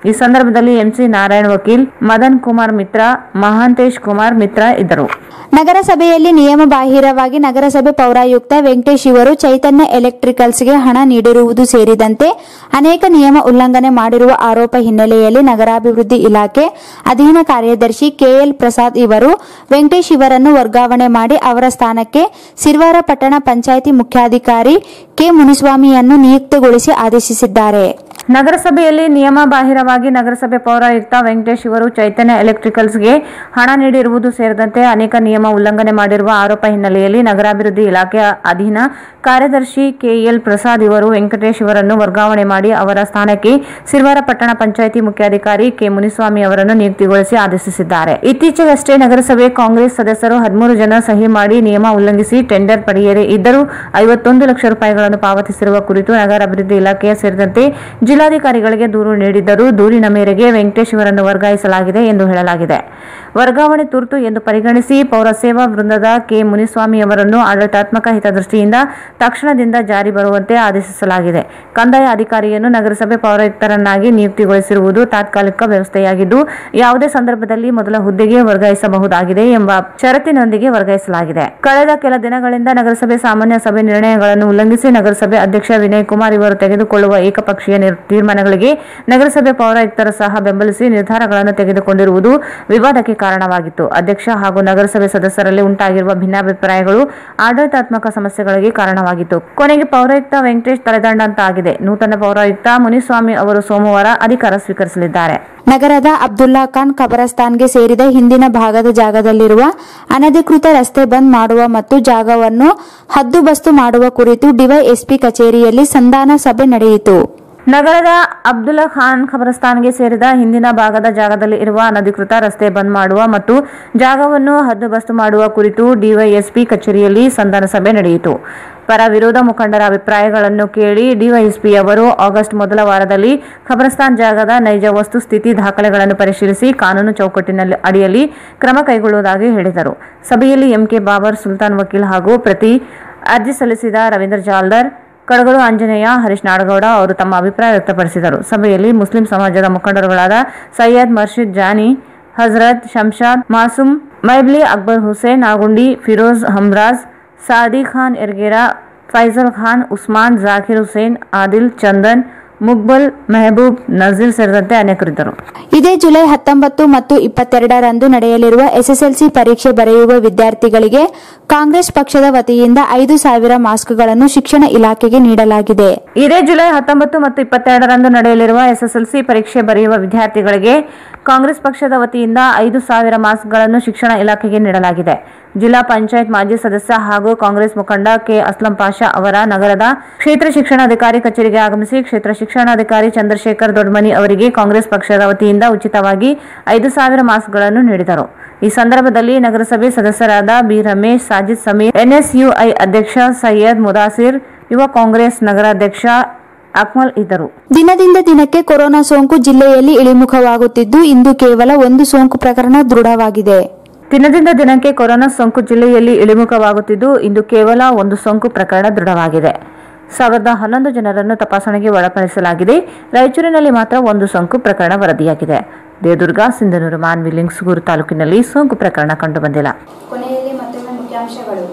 ಈ ಸಂದರ್ಭದಲ್ಲಿ ಎಂಸಿ ನಾರಾಯಣ್ ವಕೀಲ್ ಮದನ್ ಕುಮಾರ್ ಮಿತ್ರ ಮಹಾಂತೇಶ್ ಕುಮಾರ್ ಮಿತ್ರ ಇದ್ದರು ನಗರಸಭೆಯಲ್ಲಿ ನಿಯಮ ಬಾಹಿರವಾಗಿ ನಗರಸಭೆ ಪೌರಾಯುಕ್ತ ವೆಂಕಟೇಶ್ ಇವರು ಚೈತನ್ಯ ಎಲೆಕ್ಟ್ರಿಕಲ್ಸ್ಗೆ ಹಣ ನೀಡಿರುವುದು ಸೇರಿದಂತೆ ಅನೇಕ ನಿಯಮ ಉಲ್ಲಂಘನೆ ಮಾಡಿರುವ ಆರೋಪ ಹಿನ್ನೆಲೆಯಲ್ಲಿ ನಗರಾಭಿವೃದ್ಧಿ ಇಲಾಖೆ ಅಧೀನ ಕಾರ್ಯದರ್ಶಿ ಕೆಎಲ್ ಪ್ರಸಾದ್ ಇವರು ವೆಂಕಟೇಶ್ ಇವರನ್ನು ವರ್ಗಾವಣೆ ಮಾಡಿ ಅವರ ಸ್ಥಾನಕ್ಕೆ ಸಿರ್ವಾರ ಪಟ್ಟಣ ಪಂಚಾಯಿತಿ ಮುಖ್ಯಾಧಿಕಾರಿ ಕೆ ಮುನಿಸ್ವಾಮಿಯನ್ನು ನಿಯುಕ್ತಿಗೊಳಿಸಿ ಆದೇಶಿಸಿದ್ದಾರೆ ನಗರಸಭೆಯಲ್ಲಿ ನಿಯಮ ಬಾಹಿರವಾಗಿ ನಗರಸಭೆ ಪೌರಾಯುಕ್ತ ವೆಂಕಟೇಶ್ ಇವರು ಚೈತನ್ಯ ಎಲೆಕ್ಟ್ರಿಕಲ್ಸ್ಗೆ ಹಣ ನೀಡಿರುವುದು ಸೇರಿದಂತೆ ಅನೇಕ ನಿಯಮ ಉಲ್ಲಂಘನೆ ಮಾಡಿರುವ ಆರೋಪ ಹಿನ್ನೆಲೆಯಲ್ಲಿ ನಗರಾಭಿವೃದ್ಧಿ ಇಲಾಖೆ ಅಧೀನ ಕಾರ್ಯದರ್ಶಿ ಕೆಎಲ್ ಪ್ರಸಾದ್ ಇವರು ವೆಂಕಟೇಶ್ ಇವರನ್ನು ವರ್ಗಾವಣೆ ಮಾಡಿ ಅವರ ಸ್ಥಾನಕ್ಕೆ ಸಿರ್ವಾರ ಪಟ್ಟಣ ಪಂಚಾಯಿತಿ ಮುಖ್ಯಾಧಿಕಾರಿ ಕೆ ಮುನಿಸ್ವಾಮಿ ಅವರನ್ನು ನಿಯುಕ್ತಿಗೊಳಿಸಿ ಆದೇಶಿಸಿದ್ದಾರೆ ಇತ್ತೀಚೆಗಷ್ಟೇ ನಗರಸಭೆ ಕಾಂಗ್ರೆಸ್ ಸದಸ್ಯರು ಹದಿಮೂರು ಜನ ಸಹಿ ಮಾಡಿ ನಿಯಮ ಉಲ್ಲಂಘಿಸಿ ಟೆಂಡರ್ ಪಡೆಯದೇ ಇದ್ದರೂ ಐವತ್ತೊಂದು ಲಕ್ಷ ರೂಪಾಯಿಗಳನ್ನು ಪಾವತಿಸಿರುವ ಕುರಿತು ನಗರಾಭಿವೃದ್ಧಿ ಇಲಾಖೆಯ ಸೇರಿದಂತೆ ಜಿಲ್ಲಾಧಿಕಾರಿಗಳಿಗೆ ದೂರು ನೀಡಿದ್ದರೂ ದೂರಿನ ಮೇರೆಗೆ ವೆಂಕಟೇಶ್ ಇವರನ್ನು ವರ್ಗಾಯಿಸಲಾಗಿದೆ ಎಂದು ಹೇಳಲಾಗಿದೆ ವರ್ಗಾವಣೆ ತುರ್ತು ಎಂದು ಪರಿಗಣಿಸಿ ಪೌರಸೇವಾ ವೃಂದದ ಕೆ ಮುನಿಸ್ವಾಮಿ ಅವರನ್ನು ಆಡಳಿತಾತ್ಮಕ ಹಿತದೃಷ್ಟಿಯಿಂದ ತಕ್ಷಣದಿಂದ ಜಾರಿ ಬರುವಂತೆ ಆದೇಶಿಸಲಾಗಿದೆ ಕಂದಾಯ ಅಧಿಕಾರಿಯನ್ನು ನಗರಸಭೆ ಪೌರಾಯುಕ್ತರನ್ನಾಗಿ ನಿಯುಕ್ತಿಗೊಳಿಸಿರುವುದು ತಾತ್ಕಾಲಿಕ ವ್ಯವಸ್ಥೆಯಾಗಿದ್ದು ಯಾವುದೇ ಸಂದರ್ಭದಲ್ಲಿ ಮೊದಲ ಹುದ್ದೆಗೆ ವರ್ಗಾಯಿಸಬಹುದಾಗಿದೆ ಎಂಬ ಷರತ್ತಿನೊಂದಿಗೆ ವರ್ಗಾಯಿಸಲಾಗಿದೆ ಕಳೆದ ಕೆಲ ದಿನಗಳಿಂದ ನಗರಸಭೆ ಸಾಮಾನ್ಯ ಸಭೆ ನಿರ್ಣಯಗಳನ್ನು ಉಲ್ಲಂಘಿಸಿ ನಗರಸಭೆ ಅಧ್ಯಕ್ಷ ವಿನಯ್ ಕುಮಾರ್ ಇವರು ತೆಗೆದುಕೊಳ್ಳುವ ಏಕಪಕ್ಷೀಯ ನಿರ್- ತೀರ್ಮಾನಗಳಿಗೆ ನಗರಸಭೆ ಪೌರಾಯುಕ್ತರು ಸಹ ಬೆಂಬಲಿಸಿ ನಿರ್ಧಾರಗಳನ್ನು ತೆಗೆದುಕೊಂಡಿರುವುದು ವಿವಾದಕ್ಕೆ ಕಾರಣವಾಗಿತ್ತು ಅಧ್ಯಕ್ಷ ಹಾಗೂ ನಗರಸಭೆ ಸದಸ್ಯರಲ್ಲಿ ಉಂಟಾಗಿರುವ ಭಿನ್ನಾಭಿಪ್ರಾಯಗಳು ಆಡಳಿತಾತ್ಮಕ ಸಮಸ್ಯೆಗಳಿಗೆ ಕಾರಣವಾಗಿತ್ತು ಕೊನೆಗೆ ಪೌರಾಯುಕ್ತ ವೆಂಕಟೇಶ್ ತಲೆದಂಡಂತಾಗಿದೆ ನೂತನ ಪೌರಾಯುಕ್ತ ಮುನಿಸ್ವಾಮಿ ಅವರು ಸೋಮವಾರ ಅಧಿಕಾರ ಸ್ವೀಕರಿಸಲಿದ್ದಾರೆ ನಗರದ ಅಬ್ದುಲ್ಲಾ ಖಾನ್ ಖಬರಸ್ತಾನ್ಗೆ ಸೇರಿದ ಹಿಂದಿನ ಭಾಗದ ಜಾಗದಲ್ಲಿರುವ ಅನಧಿಕೃತ ರಸ್ತೆ ಬಂದ್ ಮಾಡುವ ಮತ್ತು ಜಾಗವನ್ನು ಹದ್ದುಬಸ್ತು ಮಾಡುವ ಕುರಿತು ಡಿವೈಎಸ್ಪಿ ಕಚೇರಿಯಲ್ಲಿ ಸಂಧಾನ ಸಭೆ ನಡೆಯಿತು ನಗರದ ಅಬ್ದುಲ್ಲಾ ಖಾನ್ ಖಬರಸ್ತಾನ್ಗೆ ಸೇರಿದ ಹಿಂದಿನ ಭಾಗದ ಜಾಗದಲ್ಲಿ ಇರುವ ಅನಧಿಕೃತ ರಸ್ತೆ ಬಂದ್ ಮಾಡುವ ಮತ್ತು ಜಾಗವನ್ನು ಹದ್ದುಬಸ್ತು ಮಾಡುವ ಕುರಿತು ಡಿವೈಎಸ್ಪಿ ಕಚೇರಿಯಲ್ಲಿ ಸಂಧಾನ ಸಭೆ ನಡೆಯಿತು ಪರ ವಿರೋಧ ಮುಖಂಡರ ಅಭಿಪ್ರಾಯಗಳನ್ನು ಕೇಳಿ ಡಿವೈಎಸ್ಪಿ ಅವರು ಆಗಸ್ಟ್ ಮೊದಲ ವಾರದಲ್ಲಿ ಖಬರಸ್ತಾನ್ ಜಾಗದ ನೈಜ ವಸ್ತುಸ್ಥಿತಿ ದಾಖಲೆಗಳನ್ನು ಪರಿಶೀಲಿಸಿ ಕಾನೂನು ಚೌಕಟ್ಟಿನಲ್ಲಿ ಅಡಿಯಲ್ಲಿ ಕ್ರಮ ಕೈಗೊಳ್ಳುವುದಾಗಿ ಹೇಳಿದರು ಸಭೆಯಲ್ಲಿ ಎಂಕೆ ಬಾಬರ್ ಸುಲ್ತಾನ್ ವಕೀಲ್ ಹಾಗೂ ಪ್ರತಿ ಅರ್ಜಿ ಸಲ್ಲಿಸಿದ ರವೀಂದ್ರ ಜಾಲ್ದರ್ ಕಡಗಲು ಆಂಜನೇಯ ಹರೀಶ್ ನಾಡಗೌಡ ಅವರು ತಮ್ಮ ಅಭಿಪ್ರಾಯ ವ್ಯಕ್ತಪಡಿಸಿದರು ಸಭೆಯಲ್ಲಿ ಮುಸ್ಲಿಂ ಸಮಾಜದ ಮುಖಂಡರುಗಳಾದ ಸೈಯದ್ ಮರ್ಷಿದ್ ಜಾನಿ ಹಜರತ್ ಶಂಶಾದ್ ಮಾಸೂಮ್ ಮೈಬ್ಲಿ ಅಕ್ಬರ್ ಹುಸೇನ್ ಆಗುಂಡಿ ಫಿರೋಜ್ ಹಮ್ರಾಜ್ ಸಾದಿ ಖಾನ್ ಎರ್ಗೇರಾ ಫೈಜಲ್ ಖಾನ್ ಉಸ್ಮಾನ್ ಜಾಕಿರ್ ಹುಸೇನ್ ಆದಿಲ್ ಚಂದನ್ ಮುಕ್ಬಲ್ ಮೆಹಬೂಬ್ ನಜೀರ್ ಸೇರಿದಂತೆ ಅನೇಕರಿದ್ದರು ಇದೇ ಜುಲೈ ಹತ್ತೊಂಬತ್ತು ಮತ್ತು ಇಪ್ಪತ್ತೆರಡರಂದು ನಡೆಯಲಿರುವ ಎಸ್ಎಸ್ಎಲ್ಸಿ ಪರೀಕ್ಷೆ ಬರೆಯುವ ವಿದ್ಯಾರ್ಥಿಗಳಿಗೆ ಕಾಂಗ್ರೆಸ್ ಪಕ್ಷದ ವತಿಯಿಂದ ಐದು ಸಾವಿರ ಮಾಸ್ಕ್ಗಳನ್ನು ಶಿಕ್ಷಣ ಇಲಾಖೆಗೆ ನೀಡಲಾಗಿದೆ ಇದೇ ಜುಲೈ ಹತ್ತೊಂಬತ್ತು ಮತ್ತು ಇಪ್ಪತ್ತೆರಡರಂದು ನಡೆಯಲಿರುವ ಎಸ್ಎಸ್ಎಲ್ಸಿ ಪರೀಕ್ಷೆ ಬರೆಯುವ ವಿದ್ಯಾರ್ಥಿಗಳಿಗೆ ಕಾಂಗ್ರೆಸ್ ಪಕ್ಷದ ವತಿಯಿಂದ ಐದು ಸಾವಿರ ಮಾಸ್ಕ್ಗಳನ್ನು ಶಿಕ್ಷಣ ಇಲಾಖೆಗೆ ನೀಡಲಾಗಿದೆ ಜಿಲ್ಲಾ ಪಂಚಾಯತ್ ಮಾಜಿ ಸದಸ್ಯ ಹಾಗೂ ಕಾಂಗ್ರೆಸ್ ಮುಖಂಡ ಕೆ ಅಸ್ಲಂ ಪಾಷಾ ಅವರ ನಗರದ ಕ್ಷೇತ್ರ ಶಿಕ್ಷಣಾಧಿಕಾರಿ ಕಚೇರಿಗೆ ಆಗಮಿಸಿ ಕ್ಷೇತ್ರ ಶಿಕ್ಷಣಾಧಿಕಾರಿ ಚಂದ್ರಶೇಖರ್ ದೊಡ್ಮನಿ ಅವರಿಗೆ ಕಾಂಗ್ರೆಸ್ ಪಕ್ಷದ ವತಿಯಿಂದ ಉಚಿತವಾಗಿ ಐದು ಸಾವಿರ ಮಾಸ್ಕ್ಗಳನ್ನು ನೀಡಿದರು ಈ ಸಂದರ್ಭದಲ್ಲಿ ನಗರಸಭೆ ಸದಸ್ಯರಾದ ಬಿ ರಮೇಶ್ ಸಾಜಿದ್ ಸಮೀರ್ ಎನ್ಎಸ್ಯುಐ ಅಧ್ಯಕ್ಷ ಸೈಯದ್ ಮುದಾಸಿರ್ ಯುವ ಕಾಂಗ್ರೆಸ್ ನಗರಾಧ್ಯಕ್ಷ ಅಕ್ಮಲ್ ಇದ್ದರು ದಿನದಿಂದ ದಿನಕ್ಕೆ ಕೊರೋನಾ ಸೋಂಕು ಜಿಲ್ಲೆಯಲ್ಲಿ ಇಳಿಮುಖವಾಗುತ್ತಿದ್ದು ಇಂದು ಕೇವಲ ಒಂದು ಸೋಂಕು ಪ್ರಕರಣ ದೃಢವಾಗಿದೆ ದಿನದಿಂದ ದಿನಕ್ಕೆ ಕೊರೋನಾ ಸೋಂಕು ಜಿಲ್ಲೆಯಲ್ಲಿ ಇಳಿಮುಖವಾಗುತ್ತಿದ್ದು ಇಂದು ಕೇವಲ ಒಂದು ಸೋಂಕು ಪ್ರಕರಣ ದೃಢವಾಗಿದೆ ಸಾವಿರದ ಹನ್ನೊಂದು ಜನರನ್ನು ತಪಾಸಣೆಗೆ ಒಳಪಡಿಸಲಾಗಿದೆ ರಾಯಚೂರಿನಲ್ಲಿ ಮಾತ್ರ ಒಂದು ಸೋಂಕು ಪ್ರಕರಣ ವರದಿಯಾಗಿದೆ ದೇವದುರ್ಗ ಸಿಂಧನೂರು ಮಾನ್ವಿ ಲಿಂಗ್ಸೂರು ತಾಲೂಕಿನಲ್ಲಿ ಸೋಂಕು ಪ್ರಕರಣ ಕಂಡುಬಂದಿಲ್ಲ ಕೊನೆಯಲ್ಲಿ ಮತ್ತೊಮ್ಮೆ ಮುಖ್ಯಾಂಶಗಳು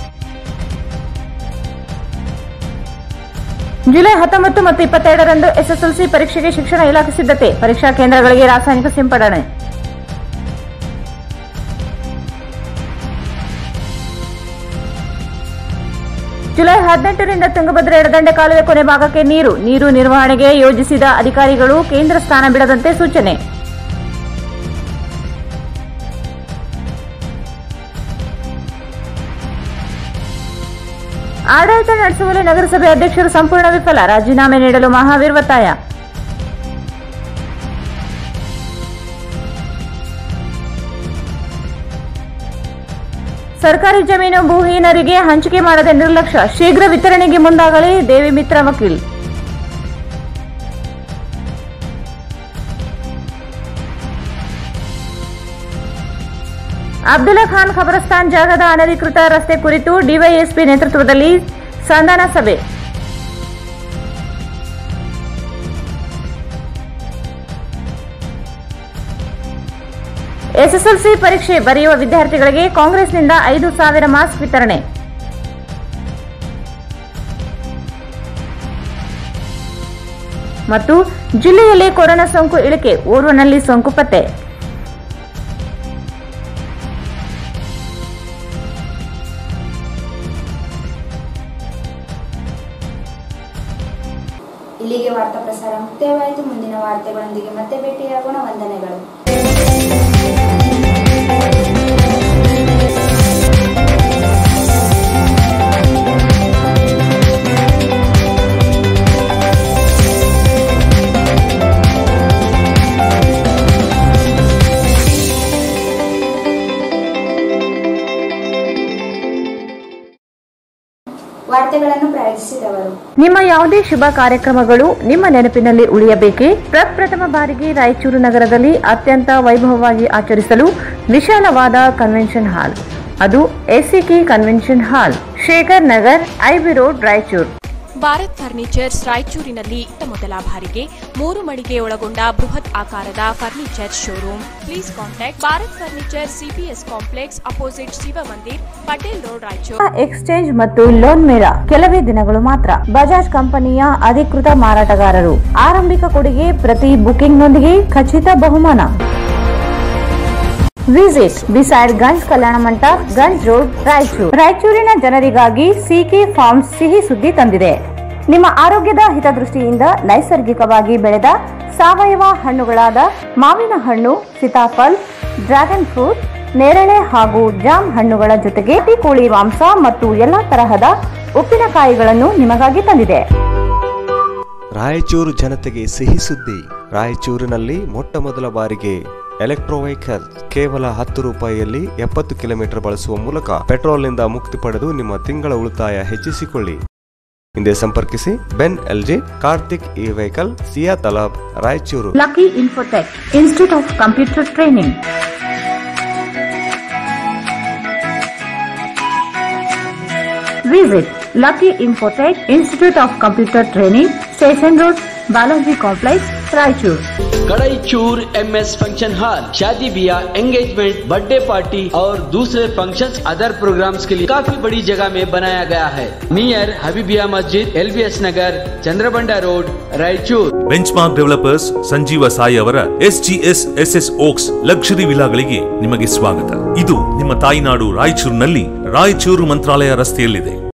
ಜುಲೈ ಹತ್ತೊಂಬತ್ತು ಮತ್ತು ಇಪ್ಪತ್ತೆರಡರಂದು ಎಸ್ಎಸ್ಎಲ್ಸಿ ಪರೀಕ್ಷೆಗೆ ಶಿಕ್ಷಣ ಇಲಾಖೆ ಸಿದ್ಧತೆ ಪರೀಕ್ಷಾ ಕೇಂದ್ರಗಳಿಗೆ ರಾಸಾಯನಿಕ ಸಿಂಪಡಣೆ ಜುಲೈ ಹದಿನೆಂಟರಿಂದ ತುಂಗಭದ್ರಾ ಎಡದಂಡೆ ಕಾಲುವೆ ಕೊನೆ ಭಾಗಕ್ಕೆ ನೀರು ನೀರು ನಿರ್ವಹಣೆಗೆ ಯೋಜಿಸಿದ ಅಧಿಕಾರಿಗಳು ಕೇಂದ್ರ ಸ್ಥಾನ ಬಿಡದಂತೆ ಸೂಚನೆ ಆಡಳಿತ ನಡೆಸುವಲ್ಲಿ ನಗರಸಭೆ ಅಧ್ಯಕ್ಷರು ಸಂಪೂರ್ಣ ವಿಫಲ ರಾಜೀನಾಮೆ ನೀಡಲು ಮಹಾವೀರ್ ಒತ್ತಾಯ ಸರ್ಕಾರಿ ಜಮೀನು ಭೂಹೀನರಿಗೆ ಹಂಚಿಕೆ ಮಾಡದೆ ನಿರ್ಲಕ್ಷ್ಯ ಶೀಘ್ರ ವಿತರಣೆಗೆ ಮುಂದಾಗಲಿ ದೇವಿ ಮಿತ್ರ ವಕೀಲ್ ಅಬ್ದುಲ್ಲಾ ಖಾನ್ ಖಬರಸ್ತಾನ್ ಜಾಗದ ಅನಧಿಕೃತ ರಸ್ತೆ ಕುರಿತು ಡಿವೈಎಸ್ಪಿ ನೇತೃತ್ವದಲ್ಲಿ ಸಂಧಾನ ಸಭೆ ಎಸ್ಎಸ್ಎಲ್ಸಿ ಪರೀಕ್ಷೆ ಬರೆಯುವ ವಿದ್ಯಾರ್ಥಿಗಳಿಗೆ ಕಾಂಗ್ರೆಸ್ನಿಂದ ಐದು ಸಾವಿರ ಮಾಸ್ಕ್ ವಿತರಣೆ ಮತ್ತು ಜಿಲ್ಲೆಯಲ್ಲಿ ಕೊರೋನಾ ಸೋಂಕು ಇಳಿಕೆ ಓರ್ವನಲ್ಲಿ ಸೋಂಕು ಪತ್ತೆ ಇಲ್ಲಿಗೆ ವಾರ್ತಾ ಪ್ರಸಾರ ಮುಕ್ತಾಯವಾಯಿತು ಮುಂದಿನ ವಾರ್ತೆಗಳೊಂದಿಗೆ ಮತ್ತೆ ಭೇಟಿಯಾಗೋಣ ವಂದನೆಗಳು ವಾರ್ತೆಗಳನ್ನು ಪ್ರಾಯೋಜಿಸಿದವರು ನಿಮ್ಮ ಯಾವುದೇ ಶುಭ ಕಾರ್ಯಕ್ರಮಗಳು ನಿಮ್ಮ ನೆನಪಿನಲ್ಲಿ ಉಳಿಯಬೇಕೇ ಪ್ರಪ್ರಥಮ ಬಾರಿಗೆ ರಾಯಚೂರು ನಗರದಲ್ಲಿ ಅತ್ಯಂತ ವೈಭವವಾಗಿ ಆಚರಿಸಲು ವಿಶಾಲವಾದ ಕನ್ವೆನ್ಷನ್ ಹಾಲ್ ಅದು ACK convention hall Shekhar Nagar IB road Raichur Bharat furnitures ರಾಯಚೂರಿನಲ್ಲಿ ಇತ್ತ ಮೊದಲ ಬಾರಿಗೆ ಮೂರು ಮಳಿಗೆ ಒಳಗೊಂಡ ಬೃಹತ್ ಆಕಾರದ furniture showroom please contact Bharat furniture CPS complex opposite Shiva Mandir Patel road Raichur exchange ಮತ್ತು ಲೋನ್ ಮೇಳ ಕೆಲವೇ ದಿನಗಳು ಮಾತ್ರ ಬಜಾಜ್ ಕಂಪನಿಯ ಅಧಿಕೃತ ಮಾರಾಟಗಾರರು ಆರಂಭಿಕ ಕೊಡುಗೆ ಪ್ರತಿ ಬುಕಿಂಗ್ನೊಂದಿಗೆ ಖಚಿತ ಬಹುಮಾನ ವಿಸಿಟ್ ಬಿಸೈಡ್ ಗಂಜ್ ಕಲ್ಯಾಣ ಮಂಟಪ ಗಂಜ್ ರೋಡ್ ರಾಯಚೂರು ರಾಯಚೂರಿನ ಜನರಿಗಾಗಿ ಸಿಕೆ ಫಾರ್ಮ್ಸ್ ಸಿಹಿ ಸುದ್ದಿ ತಂದಿದೆ ನಿಮ್ಮ ಆರೋಗ್ಯದ ಹಿತದೃಷ್ಟಿಯಿಂದ ನೈಸರ್ಗಿಕವಾಗಿ ಬೆಳೆದ ಸಾವಯವ ಹಣ್ಣುಗಳಾದ ಮಾವಿನ ಹಣ್ಣು ಸೀತಾಫಲ್ ಡ್ರ್ಯಾಗನ್ ಫ್ರೂಟ್ ನೇರಳೆ ಹಾಗೂ ಜಾಮ್ ಹಣ್ಣುಗಳ ಜೊತೆಗೆ ಹಟ್ಟಿ ಕೋಳಿ ಮಾಂಸ ಮತ್ತು ಎಲ್ಲಾ ತರಹದ ಉಪ್ಪಿನಕಾಯಿಗಳನ್ನು ನಿಮಗಾಗಿ ತಂದಿದೆ ರಾಯಚೂರು ಜನತೆಗೆ ಸಿಹಿ ಸುದ್ದಿ ರಾಯಚೂರಿನಲ್ಲಿ ಮೊಟ್ಟ ಮೊದಲ ಬಾರಿಗೆ ಎಲೆಕ್ಟ್ರೋ ವೆಹಿಕಲ್ ಕೇವಲ ಹತ್ತು ರೂಪಾಯಿಯಲ್ಲಿ ಎಪ್ಪತ್ತು ಕಿಲೋಮೀಟರ್ ಬಳಸುವ ಮೂಲಕ ಪೆಟ್ರೋಲ್ನಿಂದ ಮುಕ್ತಿ ಪಡೆದು ನಿಮ್ಮ ತಿಂಗಳ ಉಳಿತಾಯ ಹೆಚ್ಚಿಸಿಕೊಳ್ಳಿ ಹಿಂದೆ ಸಂಪರ್ಕಿಸಿ Benling Kartik e vehicle Siya Talab Raichur lucky infotech institute of computer training visit lucky infotech institute of computer training station road Balaji complex Raichur Kadaichur M S function hall शादी ब्याह एंगेजमेंट बर्थडे पार्टी और दूसरे फंक्शंस अदर प्रोग्राम्स के लिए काफी बड़ी जगह में बनाया गया है near Habibia Masjid L Nagar Chandrabanda road Raichur benchmark developers Sanjeeva Sai ಅವರ S G S S S oaks luxury ವಿಲಾಗಳಿಗೆ ನಿಮಗೆ ಸ್ವಾಗತ ಇದು ನಿಮ್ಮ ತಾಯಿನಾಡು ರಾಯಚೂರಿನಲ್ಲಿ ರಾಯಚೂರು ಮಂತ್ರಾಲಯ ರಸ್ತೆಯಲ್ಲಿದೆ